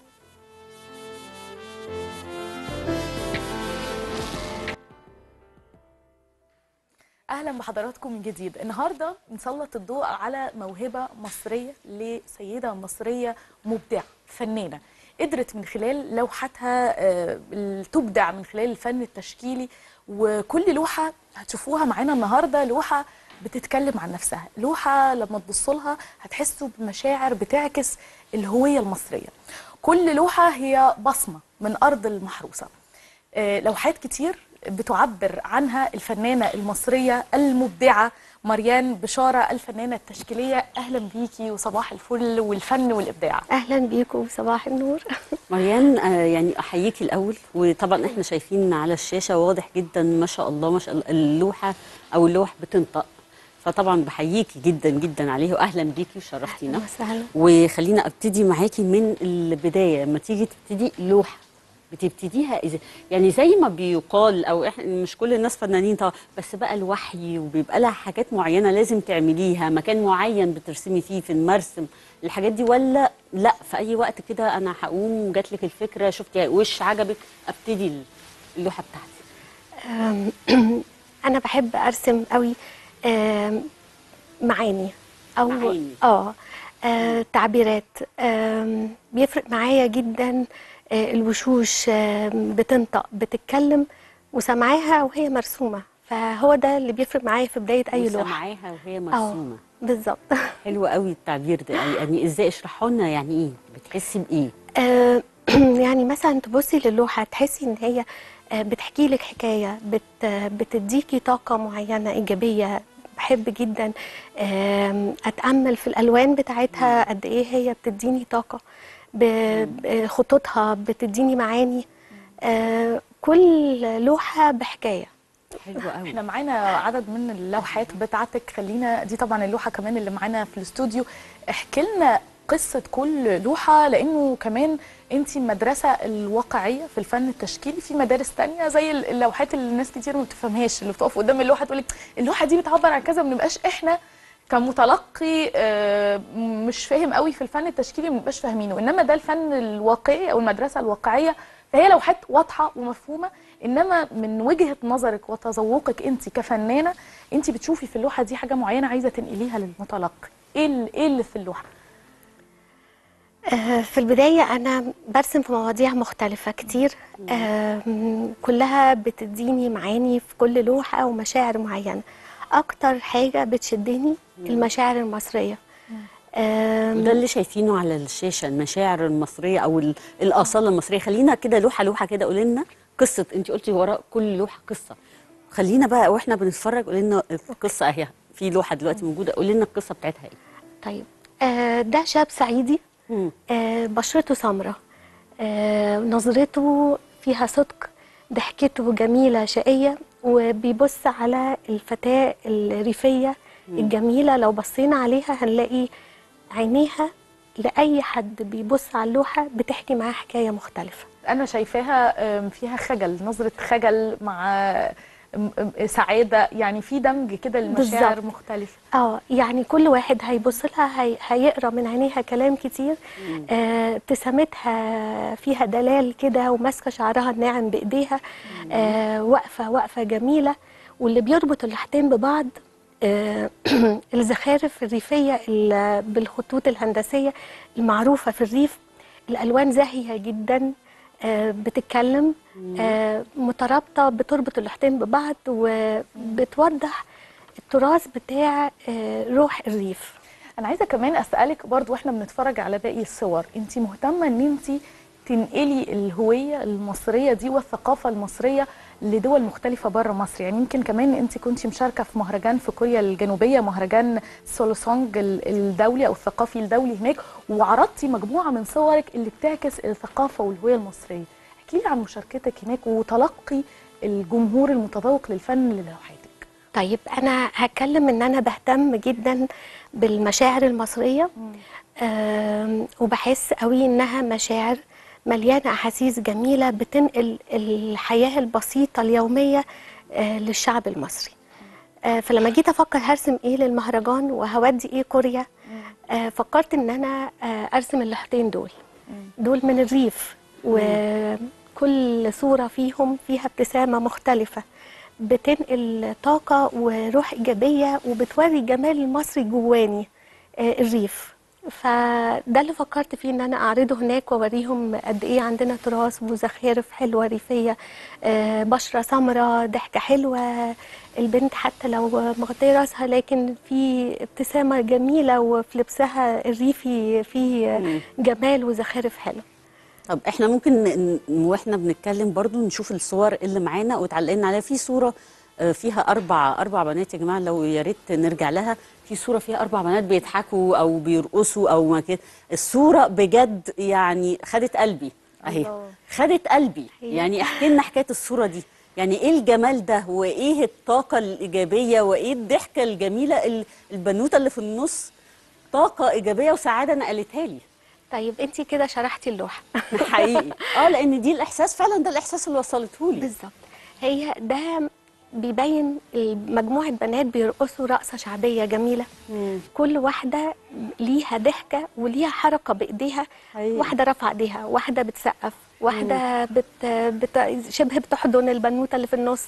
اهلا بحضراتكم من جديد النهارده نسلط الضوء على موهبه مصريه لسيده مصريه مبدعه فنانه قدرت من خلال لوحتها آه، تبدع من خلال الفن التشكيلي وكل لوحه هتشوفوها معانا النهارده لوحه بتتكلم عن نفسها لوحه لما تبصوا لها هتحسوا بمشاعر بتعكس الهويه المصريه كل لوحه هي بصمه من ارض المحروسه آه، لوحات كتير بتعبر عنها الفنانة المصرية المبدعة مريان بشارة الفنانة التشكيلية أهلا بيكي وصباح الفل والفن والإبداع اهلا بيكم صباح النور مريان آه، يعني احييكي الاول وطبعا احنا شايفين على الشاشه واضح جدا ما شاء الله ما شاء الله اللوحه او اللوح بتنطق فطبعا بحييكي جدا جدا عليه واهلا بيكي وشرفتينا وسهلا وخلينا ابتدي معاكي من البدايه لما تيجي تبتدي لوحه بتبتديها ازاي يعني زي ما بيقال او احنا مش كل الناس فنانين طبعا بس بقى الوحي وبيبقى لها حاجات معينه لازم تعمليها مكان معين بترسمي فيه في المرسم الحاجات دي ولا لا في اي وقت كده انا هقوم جات لك الفكره شفتي وش عجبك ابتدي ال- اللوحه بتاعتي أم، انا بحب ارسم قوي أم، معاني او معاني. اه آه، تعبيرات آم، بيفرق معايا جدا آه، الوشوش آم، بتنطق بتتكلم وسامعاها وهي مرسومه فهو ده اللي بيفرق معايا في بدايه اي لوحه وسامعاها وهي مرسومه بالظبط حلو قوي التعبير ده يعني ازاي اشرحوا لنا يعني ايه بتحسي بايه آه، يعني مثلا تبصي للوحة تحسي ان هي آه، بتحكي لك حكاية بت بتديكي طاقة معينة إيجابية بحب جدا آم، أتأمل في الألوان بتاعتها قد إيه هي بتديني طاقة ب- ب- خطوطها بتديني معاني آه، كل لوحة بحكاية حلو قوي احنا معانا عدد من اللوحات بتاعتك خلينا دي طبعا اللوحه كمان اللي معانا في الاستوديو احكي لنا قصه كل لوحه لانه كمان انت المدرسه الواقعيه في الفن التشكيلي في مدارس تانية زي اللوحات اللي الناس كتير ما بتفهمهاش اللي بتقف قدام اللوحه تقول لك اللوحه دي بتعبر عن كذا ما بنبقاش احنا كمتلقي آه، مش فاهم قوي في الفن التشكيلي ما بنبقاش فاهمينه انما ده الفن الواقعي او المدرسه الواقعيه فهي لوحات واضحه ومفهومه انما من وجهه نظرك وتذوقك انت كفنانه انت بتشوفي في اللوحه دي حاجه معينه عايزه تنقليها للمتلقي ايه ال- ايه اللي في اللوحه آه، في البداية أنا برسم في مواضيع مختلفة كتير آم، كلها بتديني معاني في كل لوحة ومشاعر معينة أكتر حاجة بتشدني المشاعر المصرية آم، وده اللي شايفينه على الشاشه المشاعر المصريه او ال- الاصاله المصريه خلينا كده لوحه لوحه كده قولي لنا قصه انت قلتي وراء كل لوحه قصه خلينا بقى واحنا بنتفرج قولي لنا القصه اهي في لوحه دلوقتي موجوده قولي لنا القصه بتاعتها ايه طيب آه، ده شاب صعيدي آه، بشرته سمراء آه، نظرته فيها صدق ضحكته جميلة شقية وبيبص على الفتاة الريفية الجميلة لو بصينا عليها هنلاقي عينيها لأي حد بيبص على اللوحة بتحكي معاه حكاية مختلفة انا شايفاها آم، فيها خجل نظره خجل مع آم، آم، سعاده يعني في دمج كده للمشاعر بالظبط. مختلفه اه يعني كل واحد هيبص لها هي هيقرا من عينيها كلام كتير آه، ابتسامتها فيها دلال كده وماسكه شعرها الناعم بايديها آه، واقفه واقفه جميله واللي بيربط اللوحتين ببعض آه، الزخارف الريفيه ال- بالخطوط الهندسيه المعروفه في الريف الالوان زاهيه جدا آه، بتتكلم آه، مترابطه بتربط اللوحتين ببعض وبتوضح التراث بتاع آه، روح الريف انا عايزه كمان اسالك برضو واحنا بنتفرج على باقي الصور انت مهتمه ان انت تنقلي الهويه المصريه دي والثقافه المصريه لدول مختلفه بره مصر يعني يمكن كمان انت كنت مشاركه في مهرجان في كوريا الجنوبيه مهرجان سولوسونج ال- الدولي او الثقافي الدولي هناك وعرضتي مجموعه من صورك اللي بتعكس الثقافه والهويه المصريه احكي لي عن مشاركتك هناك وتلقي الجمهور المتذوق للفن للوحاتك طيب انا هتكلم ان انا بهتم جدا بالمشاعر المصريه آم، وبحس قوي انها مشاعر مليانه احاسيس جميله بتنقل الحياه البسيطه اليوميه آه، للشعب المصري آه، فلما جيت افكر هرسم ايه للمهرجان وهودي ايه كوريا آه، فكرت ان انا آه، ارسم اللوحتين دول دول من الريف وكل صورة فيهم فيها ابتسامة مختلفة بتنقل طاقة وروح إيجابية وبتوري الجمال المصري جواني آه، الريف فده اللي فكرت فيه ان انا اعرضه هناك واوريهم قد ايه عندنا تراث وزخارف حلوه ريفيه آه، بشره سمراء ضحكه حلوه البنت حتى لو مغطيه راسها لكن في ابتسامه جميله وفي لبسها الريفي فيه جمال وزخارف حلو طب احنا ممكن ن- ن- واحنا بنتكلم برضو نشوف الصور اللي معانا وتعلقنا عليها في صوره آه، فيها اربع اربع بنات يا جماعه لو يا ريت نرجع لها في صوره فيها اربع بنات بيضحكوا او بيرقصوا او ما كده الصوره بجد يعني خدت قلبي اهي الله. خدت قلبي هي. يعني احكي لنا حكايه الصوره دي يعني ايه الجمال ده وايه الطاقه الايجابيه وايه الضحكه الجميله ال- البنوته اللي في النص طاقه ايجابيه وسعاده نقلتها لي طيب انت كده شرحتي اللوحه حقيقي اه لان دي الاحساس فعلا ده الاحساس اللي وصلته لي بالظبط هي ده بيبين مجموعه بنات بيرقصوا رقصه شعبيه جميله كل واحده ليها ضحكه وليها حركه بايديها حقيقي. واحده رافعه ايديها واحده بتسقف واحده بت... بت... شبه بتحضن البنوته اللي في النص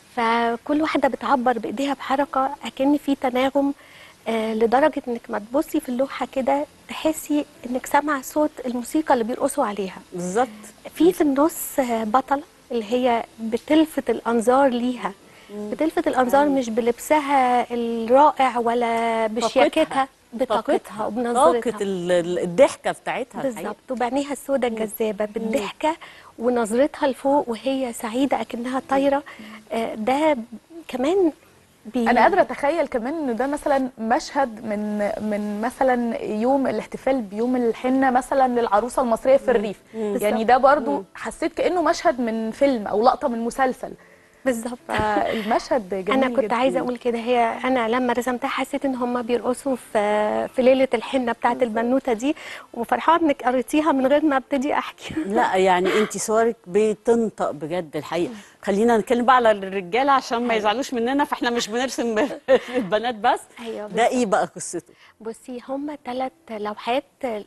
فكل واحده بتعبر بايديها بحركه اكن في تناغم آه، لدرجه انك ما تبصي في اللوحه كده تحسي انك سامعه صوت الموسيقى اللي بيرقصوا عليها بالظبط في في النص آه، بطله اللي هي بتلفت الانظار ليها بتلفت الانظار مش بلبسها الرائع ولا بشياكتها بطاقتها وبنظرتها طاقة ال- ال- الضحكة بتاعتها الحقيقة. بالظبط وبعينيها السوداء الجذابه بالضحكه ونظرتها لفوق وهي سعيده اكنها طايره آه، ده كمان بي انا قادره اتخيل كمان ان ده مثلا مشهد من من مثلا يوم الاحتفال بيوم الحنه مثلا للعروسه المصريه في الريف بالظبط. يعني ده برضو حسيت كانه مشهد من فيلم او لقطه من مسلسل بالظبط فالمشهد جميل انا كنت جداً. عايزه اقول كده هي انا لما رسمتها حسيت ان هم بيرقصوا في في ليله الحنه بتاعت البنوته دي وفرحانه انك قريتيها من غير ما ابتدي احكي لا يعني انت صورك بتنطق بجد الحقيقه خلينا نتكلم بقى على الرجاله عشان ما يزعلوش مننا فاحنا مش بنرسم البنات بس ايوه ده ايه بالظبط. بقى قصته بصي هم ثلاث لوحات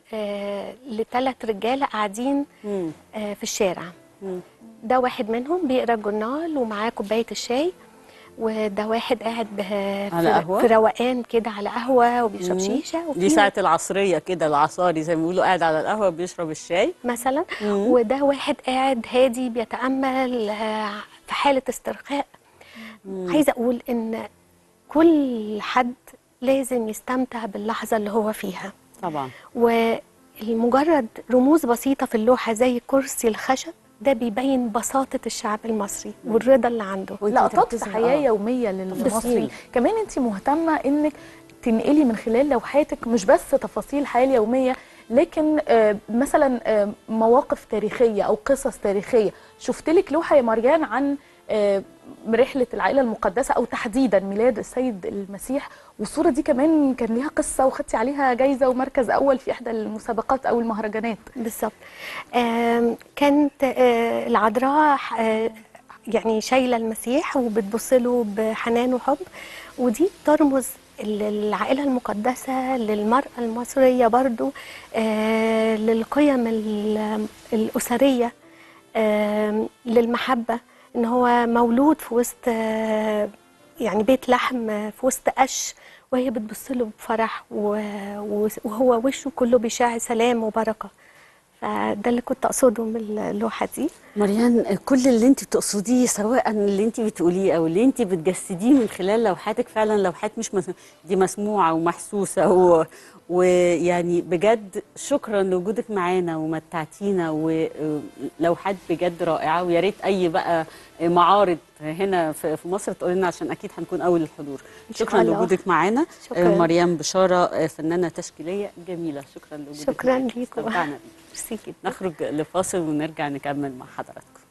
آه لثلاث رجاله قاعدين آه في الشارع ده واحد منهم بيقرا الجورنال ومعاه كوبايه الشاي وده واحد قاعد به- على في, قهوة؟ في روقان كده على قهوه وبيشرب مم. شيشه دي ساعه العصريه كده العصاري زي ما بيقولوا قاعد على القهوه بيشرب الشاي مثلا وده واحد قاعد هادي بيتامل آه، في حاله استرخاء عايزه اقول ان كل حد لازم يستمتع باللحظه اللي هو فيها طبعا والمجرد رموز بسيطه في اللوحه زي كرسي الخشب ده بيبين بساطه الشعب المصري والرضا اللي عنده لقطات في حياه يوميه للمصري تفاصيل. كمان انت مهتمه انك تنقلي من خلال لوحاتك مش بس تفاصيل الحياه اليوميه لكن آه، مثلا آه، مواقف تاريخيه او قصص تاريخيه شفت لك لوحه يا مريان عن آه، رحله العائله المقدسه او تحديدا ميلاد السيد المسيح والصوره دي كمان كان ليها قصه وخدتي عليها جايزه ومركز اول في احدى المسابقات او المهرجانات بالظبط آم، كانت آه، العذراء آه، يعني شايله المسيح وبتبص له بحنان وحب ودي ترمز للعائله المقدسه للمراه المصريه برضو آه، للقيم ال- الاسريه آم، للمحبه ان هو مولود في وسط آه، يعني بيت لحم آه، في وسط قش وهي بتبص له بفرح و- و- وهو وشه كله بيشع سلام وبركه فده اللي كنت اقصده من اللوحه دي مريان كل اللي انت بتقصديه سواء اللي انت بتقوليه او اللي انت بتجسديه من خلال لوحاتك فعلا لوحات مش مس... دي مسموعه ومحسوسه و... ويعني بجد شكرا لوجودك معانا ومتعتينا ولوحات بجد رائعه ويا ريت اي بقى معارض هنا في في مصر تقول لنا عشان اكيد هنكون اول الحضور إن شاء شكرا الله. لوجودك معانا شكراً. آه، مريم بشاره آه، فنانه تشكيليه جميله شكرا لوجودك شكرا معانا. ليكم استمتعنا بيك. ميرسي جدا نخرج لفاصل ونرجع نكمل مع حضراتكم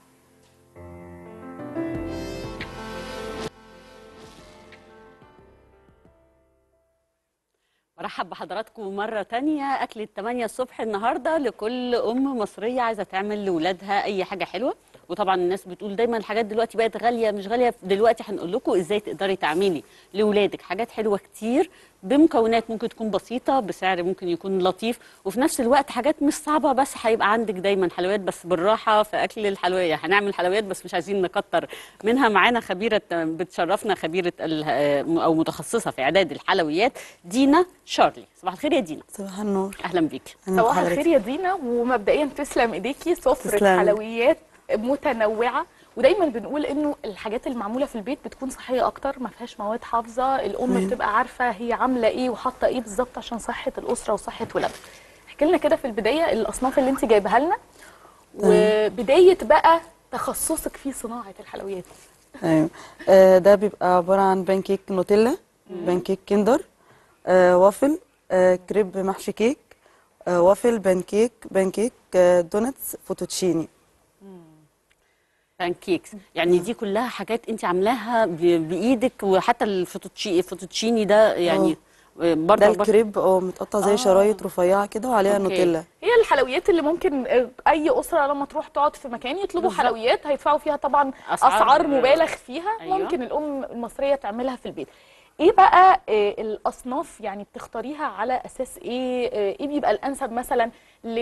برحب بحضراتكم مرة تانية أكلة 8 الصبح النهاردة لكل أم مصرية عايزة تعمل لأولادها أي حاجة حلوة وطبعا الناس بتقول دايما الحاجات دلوقتي بقت غالية مش غالية دلوقتي هنقول لكم إزاي تقدري تعملي لأولادك حاجات حلوة كتير بمكونات ممكن تكون بسيطة بسعر ممكن يكون لطيف وفي نفس الوقت حاجات مش صعبة بس هيبقى عندك دايما حلويات بس بالراحة في أكل الحلوية هنعمل حلويات بس مش عايزين نكتر منها معانا خبيرة بتشرفنا خبيرة ال- أو متخصصة في إعداد الحلويات دينا شارلي صباح الخير يا دينا صباح النور أهلا بيكي صباح الخير يا دينا ومبدئيا تسلم ايديكي سفره تسلم. حلويات متنوعه ودايما بنقول انه الحاجات المعموله في البيت بتكون صحيه اكتر ما فيهاش مواد حافظه الام تمام. بتبقى عارفه هي عامله ايه وحاطه ايه بالظبط عشان صحه الاسره وصحه ولادها احكي لنا كده في البدايه الاصناف اللي انت جايبها لنا وبدايه بقى تخصصك في صناعه الحلويات ايوه آه ده بيبقى عباره عن بانكيك نوتيلا بانكيك كندر آه وافل آه كريب محشي كيك آه وافل بانكيك بانكيك آه دونتس فوتوتشيني بانكيكس يعني دي كلها حاجات انت عاملاها ب- بايدك وحتى الفوتوتشي الفوتوتشيني ده يعني آه، برضه ده برضه- الكريب اه متقطع زي آه. شرايط رفيعه كده وعليها أوكي. نوتيلا هي الحلويات اللي ممكن اي اسره لما تروح تقعد في مكان يطلبوا بالظبط. حلويات هيدفعوا فيها طبعا أسعار- اسعار, مبالغ فيها أيوة. ممكن الام المصريه تعملها في البيت ايه بقى آه، الاصناف يعني بتختاريها على اساس ايه آه، ايه بيبقى الانسب مثلا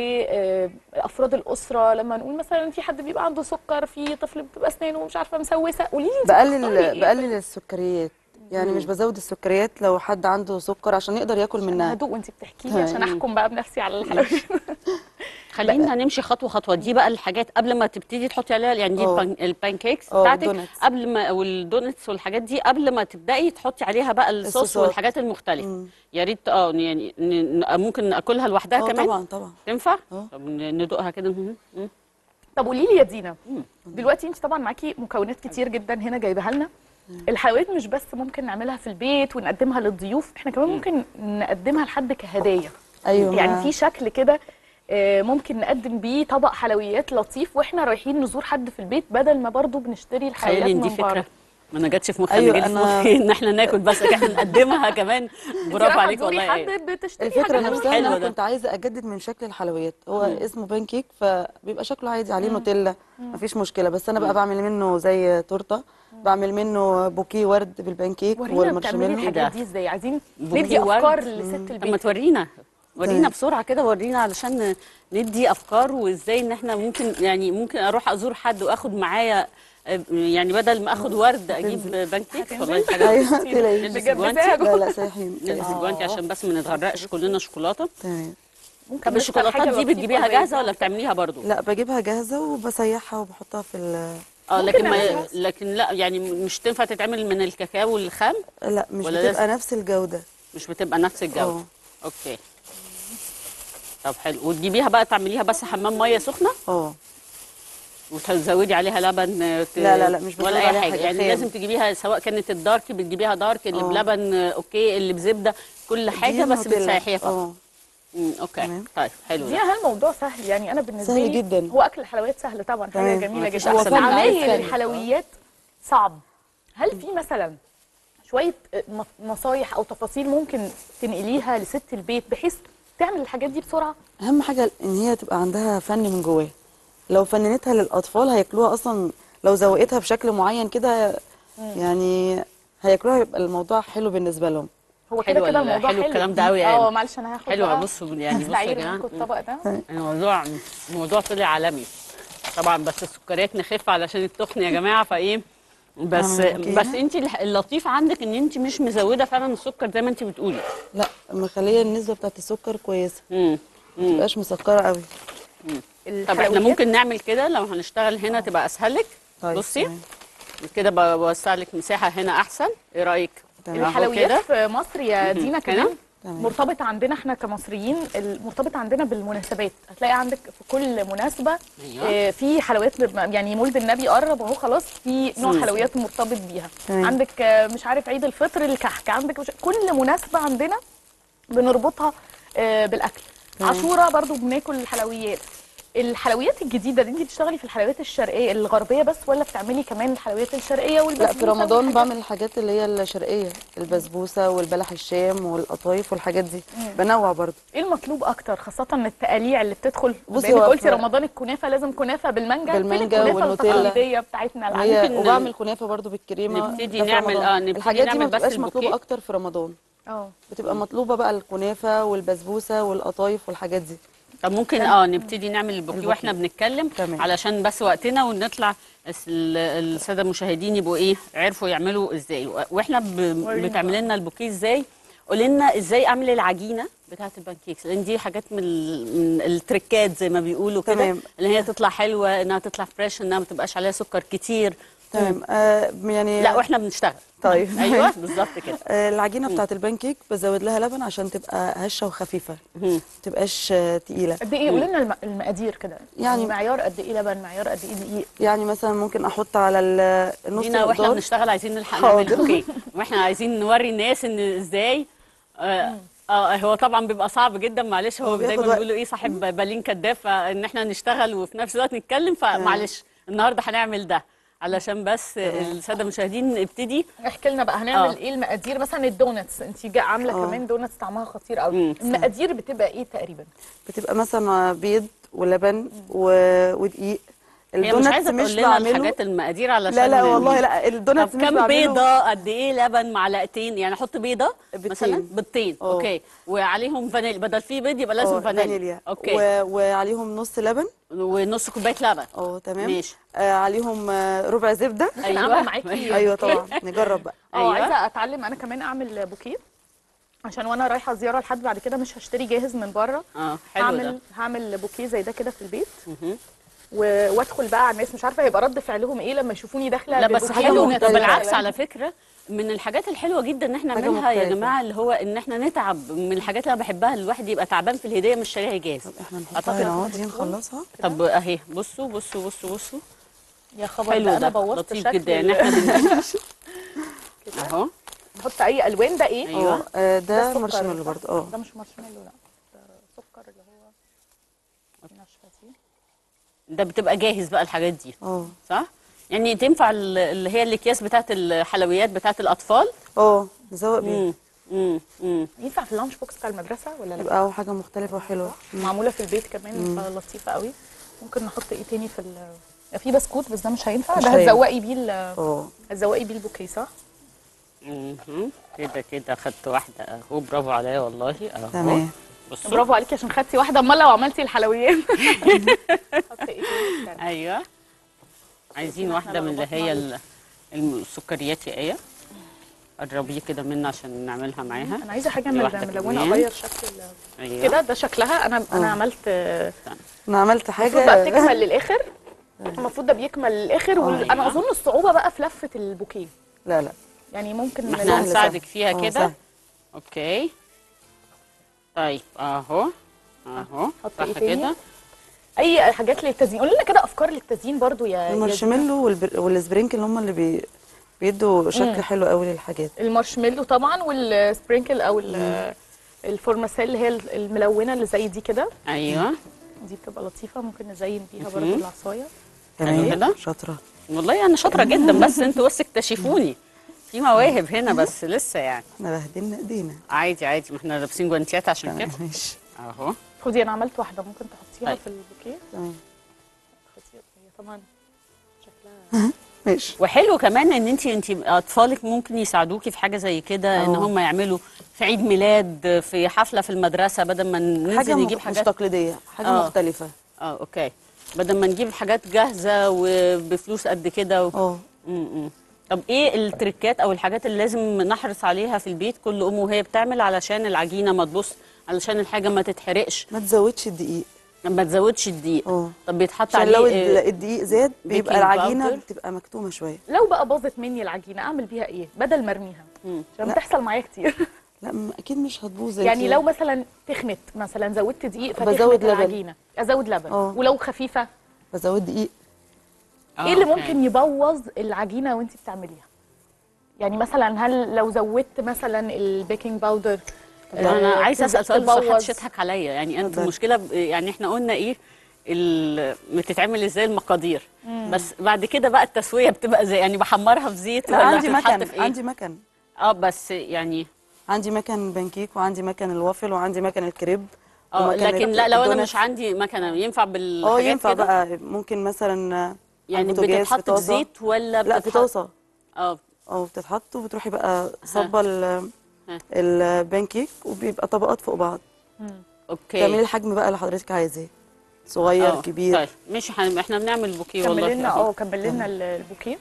لافراد الاسره لما نقول مثلا في حد بيبقى عنده سكر في طفل بتبقى اسنانه مش عارفه مسوسه قولي لي انت بتختاري بقلل إيه؟ بقلل السكريات يعني مش بزود السكريات لو حد عنده سكر عشان يقدر ياكل منها هدوء وانت بتحكي لي عشان احكم بقى بنفسي على الحلويات خلينا نمشي خطوه خطوه دي بقى الحاجات قبل ما تبتدي تحطي عليها يعني دي اه. البان البانكيكس اه، بتاعتك الدونتس. قبل ما والدونتس والحاجات دي قبل ما تبداي تحطي عليها بقى الصوص الصوصات. والحاجات المختلفه يا ريت اه يعني ن- ن- ممكن ناكلها لوحدها اه كمان طبعا طبعا تنفع طب ن- ندوقها كده مهم. مم. طب قولي لي يا دينا دلوقتي انت طبعا معاكي مكونات كتير جدا هنا جايبها لنا الحلويات مش بس ممكن نعملها في البيت ونقدمها للضيوف احنا كمان ممكن نقدمها لحد كهدايا ايوه يعني ما- في شكل كده آه، ممكن نقدم بيه طبق حلويات لطيف واحنا رايحين نزور حد في البيت بدل ما برضو بنشتري الحلويات تخيلي من ان دي بره فكره ما انا جاتش في مخي أيوة، أيوة جالي في أنا- مخي ان احنا ناكل بس احنا نقدمها كمان برافو رايحة عليك تزوري والله حد أيوة. بتشتري الفكره حاجة نفسها حلو ان انا ده. كنت عايزه اجدد من شكل الحلويات هو مم. اسمه بان كيك فبيبقى شكله عادي عليه نوتيلا مفيش مشكله بس انا بقى بعمل منه زي تورته بعمل منه بوكيه ورد بالبان كيك ورينا بتعملي والمارشميلو الحاجات دي ازاي عايزين بوكيه ندي ورد. افكار لست طب ما البيت تورينا ورينا طيب. بسرعه كده ورينا علشان ندي افكار وازاي ان احنا ممكن يعني ممكن اروح ازور حد واخد معايا آه، يعني بدل ما اخد ورد اجيب بانكيك والله حاجه ايوه كتير. تلاقي نلبس بجد جوانتي بتاعه. لا لا سايحين نلبس جوانتي عشان بس ما نتغرقش كلنا شوكولاته تمام ممكن طب نختار الشوكولاتات حاجة دي لطيفة بتجيبيها زي جاهزه دي. ولا بتعمليها برضو لا بجيبها جاهزه وبسيحها وبحطها في ال اه ممكن لكن ما نعملها. لكن لا يعني مش تنفع تتعمل من الكاكاو الخام لا مش ولا بتبقى لازم؟ نفس الجوده مش بتبقى نفس الجوده اه. اوكي طب حلو وتجيبيها بقى تعمليها بس حمام ميه سخنه اه وتزودي عليها لبن آه، ت- لا، لا، لا، مش بزود ولا اي عليها حاجه حاجة، يعني خام. لازم تجيبيها سواء كانت الدارك بتجيبيها دارك اللي اه. بلبن آه، اوكي اللي بزبده كل حاجه بس نوتيلا. بتسيحيها فقط اه مم، اوكي تمام. طيب حلو دي ده. اهم موضوع سهل يعني انا بالنسبه سهل لي جدا. هو اكل الحلويات سهل طبعا حاجه تمام. جميله مفيش جدا أحسن بس من عمايل السهل. الحلويات صعب هل في مثلا شويه م- نصايح او تفاصيل ممكن تنقليها لست البيت بحيث تعمل الحاجات دي بسرعه اهم حاجه ان هي تبقى عندها فن من جواها لو فننتها للاطفال هياكلوها اصلا لو زوقتها بشكل معين كده يعني هياكلوها يبقى الموضوع حلو بالنسبه لهم هو حلو كده كده ال- الموضوع حلو حلو الكلام ده أوي اه يعني. معلش انا هاخد حلو بقى بصوا يعني بصوا يا استعير جماعه منكم الطبق ده الموضوع الموضوع طلع عالمي طبعا بس السكريات نخف علشان التخن يا جماعه فايه بس أعمل أوكي. بس انت الح- اللطيف عندك ان انت مش مزوده فعلا السكر زي ما انت بتقولي لا مخليه النسبه بتاعت السكر كويسه امم ما تبقاش مسكره قوي طب احنا ممكن نعمل كده لو هنشتغل هنا تبقى اسهل لك طيب بصي تمام. كده بوسع لك مساحه هنا احسن ايه رايك تمام. أهو الحلويات كده. في مصر يا مهم. دينا هنا؟ كمان تمام. مرتبطة عندنا احنا كمصريين مرتبطة عندنا بالمناسبات هتلاقي عندك في كل مناسبة أيوة. آه، في حلويات ب- يعني مولد النبي قرب اهو خلاص في نوع مم. حلويات مرتبط بيها تمام. عندك آه، مش عارف عيد الفطر الكحك عندك مش... كل مناسبة عندنا بنربطها آه، بالاكل تمام. عاشوراء برضو بناكل الحلويات الحلويات الجديده دي انت بتشتغلي في الحلويات الشرقيه الغربيه بس ولا بتعملي كمان الحلويات الشرقيه لا والبسبوسه في رمضان والحاجات بعمل الحاجات اللي هي الشرقيه البسبوسه والبلح الشام والقطايف والحاجات دي مم. بنوع برضو ايه المطلوب اكتر خاصه التقاليع اللي بتدخل بصي بما انك هو قلتي في- رمضان الكنافه لازم كنافه بالمانجا فين بالمانجا الكنافه والنوتيلا. التقليديه بتاعتنا هي العاديه وبعمل كنافه برضو بالكريمه نبتدي ده في نعمل- رمضان. آه، نبتدي الحاجات دي ما نعمل بس بتبقاش البوكيه. مطلوبه اكتر في رمضان اه بتبقى مطلوبه بقى الكنافه والبسبوسه والقطايف والحاجات دي طب ممكن اه نبتدي نعمل البوكيه واحنا بنتكلم تمام. علشان بس وقتنا ونطلع الس- ال- الساده المشاهدين يبقوا ايه عرفوا يعملوا ازاي و- واحنا ب- ورينا بتعمل لنا البوكيه ازاي قولي لنا ازاي اعمل العجينه بتاعه البانكيكس لان دي حاجات من, ال- من التريكات زي ما بيقولوا كده تمام. ان هي تطلع حلوه انها تطلع فريش انها ما تبقاش عليها سكر كتير تمام آه يعني لا واحنا بنشتغل طيب ايوه بالظبط كده آه، العجينه بتاعت البان كيك بزود لها لبن عشان تبقى هشه وخفيفه ما تبقاش آه، تقيله قد ايه قولي لنا الم- المقادير كده يعني- معيار قد ايه لبن معيار قد ايه دقيق يعني مثلا ممكن احط على ال- النص دينا واحنا مقدار بنشتغل عايزين نلحق حاضر. نعمل اوكي واحنا عايزين نوري الناس ان ازاي آه, اه هو طبعا بيبقى صعب جدا معلش هو هو بياخد دايما وقت. بيقولوا ايه صاحب بالين كداب فان احنا نشتغل وفي نفس الوقت نتكلم فمعلش النهارده هنعمل ده علشان بس الساده المشاهدين نبتدي احكي لنا بقى هنعمل آه. ايه المقادير مثلا الدونتس انت جا- عامله آه. كمان دونتس طعمها خطير قوي المقادير بتبقى ايه تقريبا بتبقى مثلا بيض ولبن و... ودقيق هي مش الدوناتس عايزه تقول لنا بعمله- الحاجات المقادير علشان لا لا ن- والله لا الدوناتس طب مش كام بعمله بيضه قد ايه لبن معلقتين يعني احط بيضه مثلا بيضتين أوه. اوكي وعليهم فانيليا بدل في بيض يبقى لازم آه، فانيليا اوكي و... وعليهم نص لبن ونص كوبايه لبن اه تمام ماشي. آه عليهم آه ربع زبده أنا عاملة معاكي ايوه بوكيه. طبعا نجرب بقى اه عايزه اتعلم انا كمان اعمل بوكيه عشان وانا رايحه زياره لحد بعد كده مش هشتري جاهز من بره اه حلو هعمل ده هعمل بوكيه زي ده كده في البيت و... وادخل بقى على الناس مش عارفه هيبقى رد فعلهم ايه لما يشوفوني داخله لا بس ببوكيه حلو دونتس. ده بالعكس على فكره من الحاجات الحلوه جدا ان احنا حاجة نعملها يا مختلفة. جماعه اللي هو ان احنا نتعب من الحاجات اللي انا بحبها الواحد يبقى تعبان في الهديه مش شاريها جاهز احنا نحطها هنا اهو دي نخلصها طب اهي بصوا بصوا بصوا بصوا يا خبر حلو ده انا ده بوظت لطيف شكل جدا يعني ال- احنا بن- اهو نحط اي الوان ده ايه أيوة. آه ده سكر، مارشميلو صح؟ برضه اه ده مش مارشميلو لا ده سكر اللي هو الناشفه دي ده بتبقى جاهز بقى الحاجات دي اه صح يعني تنفع ال- اللي هي الاكياس بتاعت الحلويات بتاعت الاطفال اه نزوق بيها امم امم امم ينفع في اللانش بوكس بتاع المدرسه ولا لا يبقى حاجه مختلفه وحلوه معموله في البيت كمان فلطيفه قوي ممكن نحط ايه تاني في ال في بسكوت بس ده مش هينفع مش ده هينفع. هتزوقي بيه ال- اه هتزوقي بيه البوكيه صح مهم. كده كده خدت واحده اهو برافو عليا والله اهو تمام بصوا برافو عليكي عشان خدتي واحده امال لو عملتي الحلويات حط ايه تاني استنى. ايوه عايزين إحنا واحده من اللي هي لخبطنا ال- الم- السكريات يا ايه قربيه كده منا عشان نعملها معاها انا عايزه حاجه دي من واحدة ملونه كمان. اغير شكل ال- ايوه كده ده شكلها انا انا آه. عملت انا عملت المفروض بقى حاجه بتكمل للاخر المفروض ده بيكمل للاخر وانا أيوة. اظن الصعوبه بقى في لفه البوكيه لا لا يعني ممكن ما احنا سهل، هنساعدك سهل. فيها آه، كده سهل. اوكي طيب اهو اهو حط صح ايه تاني كده اي حاجات للتزيين قولي لنا كده افكار للتزيين برضو يا يا دينا. المارشميلو والبر... والسبرينكل هم اللي بي... بيدوا شكل مم. حلو قوي للحاجات المارشميلو طبعا والسبرينكل او ال- الفورماسيل اللي هي الملونه اللي زي دي كده ايوه دي بتبقى لطيفه ممكن نزين بيها برضو مهم. العصايه حلو كده. تمام شاطره والله انا شاطره جدا بس انتوا بس اكتشفوني في مواهب هنا بس لسه يعني احنا بهدلنا ايدينا عادي عادي ما احنا لابسين جوانتيات عشان كده تمام ماشي اهو خدي انا عملت واحده ممكن تحطيها طيب. في البوكيه تمام خطير هي طبعا شكلها ماشي وحلو كمان ان انت انت اطفالك ممكن يساعدوكي في حاجه زي كده ان اه. هم يعملوا في عيد ميلاد في حفله في المدرسه بدل ما حاجه ننزل مخ... نجيب مش حاجات تقليديه حاجه آه. مختلفه اه اوكي بدل ما نجيب حاجات جاهزه وبفلوس قد كده و... اه م-م. طب ايه التريكات او الحاجات اللي لازم نحرص عليها في البيت كل ام وهي بتعمل علشان العجينه ما تبص علشان الحاجه ما تتحرقش ما تزودش الدقيق ما تزودش الدقيق اه طب بيتحط عشان عليه لو آه، ال- الدقيق زاد بيبقى بيكنج العجينه باودر؟ بتبقى مكتومه شويه لو بقى باظت مني العجينه اعمل بيها ايه بدل ما ارميها مم. عشان لا. بتحصل معايا كتير لا م- اكيد مش هتبوظ يعني انتي- لو مثلا تخنت مثلا زودت دقيق فتخنت بزود لبن. العجينه ازود لبن اه. ولو خفيفه بزود دقيق آه، ايه اللي أوكي. ممكن يبوظ العجينه وانت بتعمليها يعني مثلا هل لو زودت مثلا البيكنج باودر انا آه، عايزه اسال سؤال بس تبوظ؟ محدش يضحك عليا يعني انت اتفضل. المشكله ب- يعني احنا قلنا ايه ال- بتتعمل ازاي المقادير بس بعد كده بقى التسويه بتبقى زي يعني بحمرها في زيت لا ولا عندي بتتحط مكن في ايه عندي مكن اه بس يعني عندي مكن بانكيك وعندي مكن الوافل وعندي مكن الكريب اه ومكن لكن لا لو انا الدونات. مش عندي مكنه ينفع بالحاجات اه ينفع كده؟ بقى ممكن مثلا على يعني البوتاجاز في بتتحط في طاسة. زيت ولا لا في بتتحط- طاسه اه اه بتتحط وبتروحي بقى صبه ال- ها. البانكيك وبيبقى طبقات فوق بعض اوكي تعملي الحجم بقى اللي حضرتك عايزاه صغير آه، كبير طيب ماشي حن- احنا بنعمل بوكيه والله كمل لنا أهو. اه كمل لنا ال- البوكيه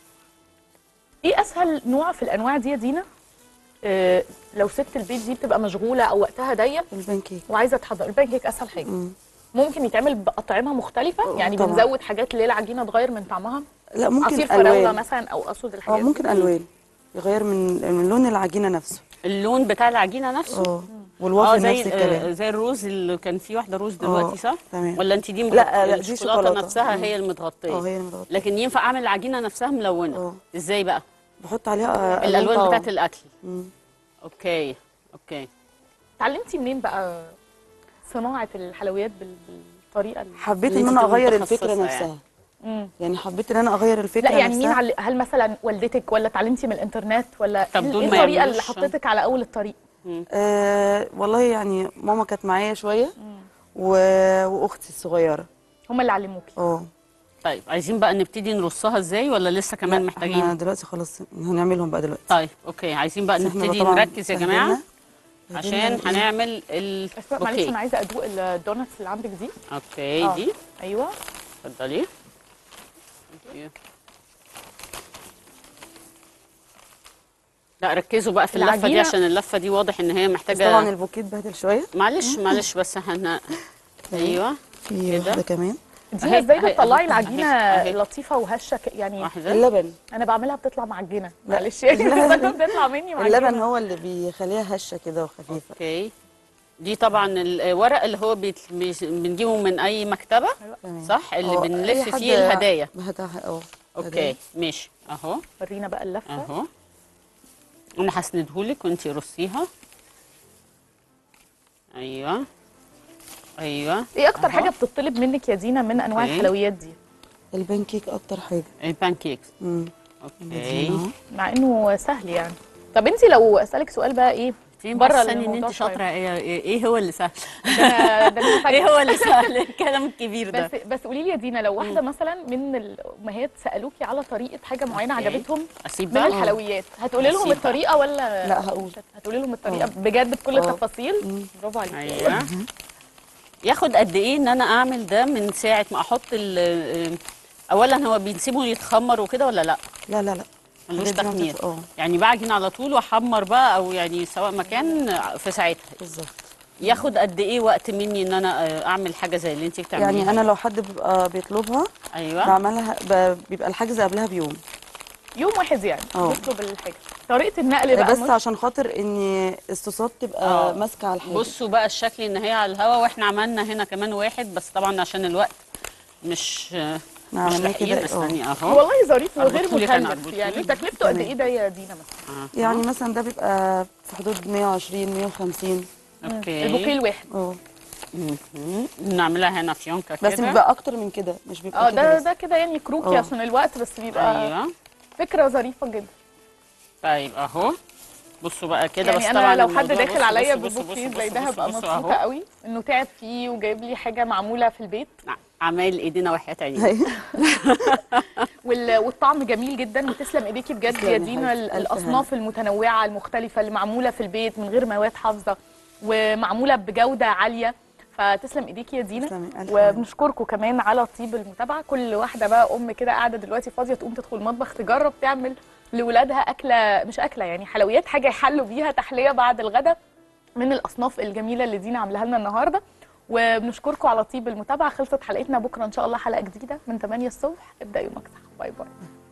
ايه اسهل نوع في الانواع دي يا دينا آه لو ست البيت دي بتبقى مشغوله او وقتها ضيق البانكيك وعايزه تحضر البانكيك اسهل حاجه مم. ممكن يتعمل باطعمه مختلفه يعني طبعاً. بنزود حاجات اللي هي العجينه تغير من طعمها لا ممكن عصير فراوله الوان مثلا او اقصد اه الحاجات دي. ممكن الوان يغير من من لون العجينه نفسه اللون بتاع العجينه نفسه اه اه والوافل زي نفس آه الكلام زي الروز اللي كان في واحده روز دلوقتي صح تمام. ولا انت دي لا، مغطية؟ لا، دي الشوكولاته شوكولاتة. نفسها مم. هي المتغطيه اه هي المتغطيه لكن ينفع اعمل العجينه نفسها ملونه اه ازاي بقى بحط عليها آه، الالوان طعم. بتاعت الاكل مم. اوكي اوكي اتعلمتي منين بقى صناعه الحلويات بال- بالطريقه اللي حبيت اللي ان انت انا تبقي اغير متخصصة الفكره يعني. نفسها مم. يعني حبيت ان انا اغير الفكره لا يعني مين نفسها. عل... هل مثلا والدتك ولا اتعلمتي من الانترنت ولا طب ايه دول ما الطريقه اللي يعملوش- حطيتك على اول الطريق آه والله يعني ماما كانت معايا شويه و... واختي الصغيره هم اللي علموكي اه طيب عايزين بقى نبتدي نرصها ازاي ولا لسه كمان احنا محتاجين دلوقتي خلاص هنعملهم بقى دلوقتي طيب اوكي عايزين بقى بس احنا نبتدي طبعاً نركز يا جماعه سهلنا. عشان بعدين هنعمل بس معلش انا البوكيه عايزه ادوق الدونتس اللي عندك دي اوكي آه. دي ايوه اتفضلي لا ركزوا بقى في اللفه دي العجينة- عشان اللفه دي واضح ان هي بس محتاجه طبعا البوكيه اتبهدل شويه معلش معلش بس احنا ايوه في واحده كمان دي ازاي بتطلعي العجينه لطيفه وهشه ك- يعني واحدة. اللبن انا بعملها بتطلع معجنه لا. معلش يعني اللبن. بتطلع مني معجنه اللبن هو اللي بيخليها هشه كده وخفيفه اوكي دي طبعا الورق اللي هو بيت... بيس- بنجيبه من اي مكتبه تمام. صح اللي اه، بنلف أي حد فيه الهدايا بهداها اه اوكي هدايا. ماشي اهو ورينا بقى اللفه اهو انا هسندهولك وانتي رصيها ايوه ايوه ايه اكتر أهو. حاجه بتطلب منك يا دينا من انواع اوكي. الحلويات دي البان كيك اكتر حاجه البان كيكس امم اوكي مع انه سهل يعني طب انت لو اسالك سؤال بقى ايه بره بره ان الموضوع انت شوية. شاطره ايه ايه هو اللي سهل ده ده أنا ايه مفاجأة. هو اللي سهل الكلام الكبير ده بس بس قولي لي يا دينا لو واحده مثلا من الامهات سالوكي على طريقه حاجه معينه أوكي. عجبتهم اسيب من بقى الحلويات هتقولي لهم أسيب بقى. الطريقه ولا لا، هقول. مش هت- هتقولي لهم الطريقه اه. بجد بكل اه. التفاصيل برافو عليكي ايوه ياخد قد ايه ان انا اعمل ده من ساعه ما احط ال اولا هو بنسيبه يتخمر وكده ولا لا لا لا لا ملوش الحاجات دي تخمير هتبقى- اه يعني بعجن على طول واحمر بقى او يعني سواء مكان في ساعتها بالظبط ياخد قد ايه وقت مني ان انا آه، اعمل حاجه زي اللي انت بتعمليها يعني انا لو حد بيبقى بيطلبها ايوه بعملها ب- بيبقى الحجز قبلها بيوم يوم واحد يعني اه. بيطلب الحاجه طريقه النقل بقى بس مش- عشان خاطر ان الصوصات تبقى اه. ماسكه على الحاجه بصوا بقى الشكل ان هي على الهوا واحنا عملنا هنا كمان واحد بس طبعا عشان الوقت مش آه، مش عملناه لاحقين كده، اه. استني اهو والله ظريف وغير أربطهولك أنا، مكلف أربطهولك. يعني تكلفته قد ايه ده يا دينا مثلا آه. يعني مثلا ده بيبقى في حدود 120 150 اوكي البوكيه الواحد اه مهم. نعملها هنا في يونكا كده بس بيبقى اكتر من كده مش بيبقى اه كده ده بس. ده كده يعني كروكي اه. عشان الوقت بس بيبقى ايوه فكره ظريفه جدا طيب اهو بصوا بقى كده يعني بس انا طبعا لو حد الموضوع داخل بصوا- عليا بصوا- بصوا- ببوكيه بصوا- زي ده بصوا- هبقى بصوا مبسوطه أهو. قوي انه تعب فيه وجايب لي حاجه معموله في البيت عمايل ايدينا وحياة عينينا أيوة. وال- والطعم جميل جدا وتسلم ايديكي بجد تسلم يا يا دينا حبيبتي. ال- ألف الاصناف المتنوعه المختلفه اللي معموله في البيت من غير مواد حافظه ومعموله بجوده عاليه فتسلم ايديكي يا دينا تسلمي. ألف وبنشكركم كمان على طيب المتابعه كل واحده بقى ام كده قاعده دلوقتي فاضيه تقوم تدخل المطبخ تجرب تعمل لاولادها اكله مش اكله يعني حلويات حاجه يحلوا بيها تحليه بعد الغداء من الاصناف الجميله اللي دينا عاملاها لنا النهارده وبنشكركم على طيب المتابعه خلصت حلقتنا بكره ان شاء الله حلقه جديده من 8 الصبح ابدا يومك صح باي باي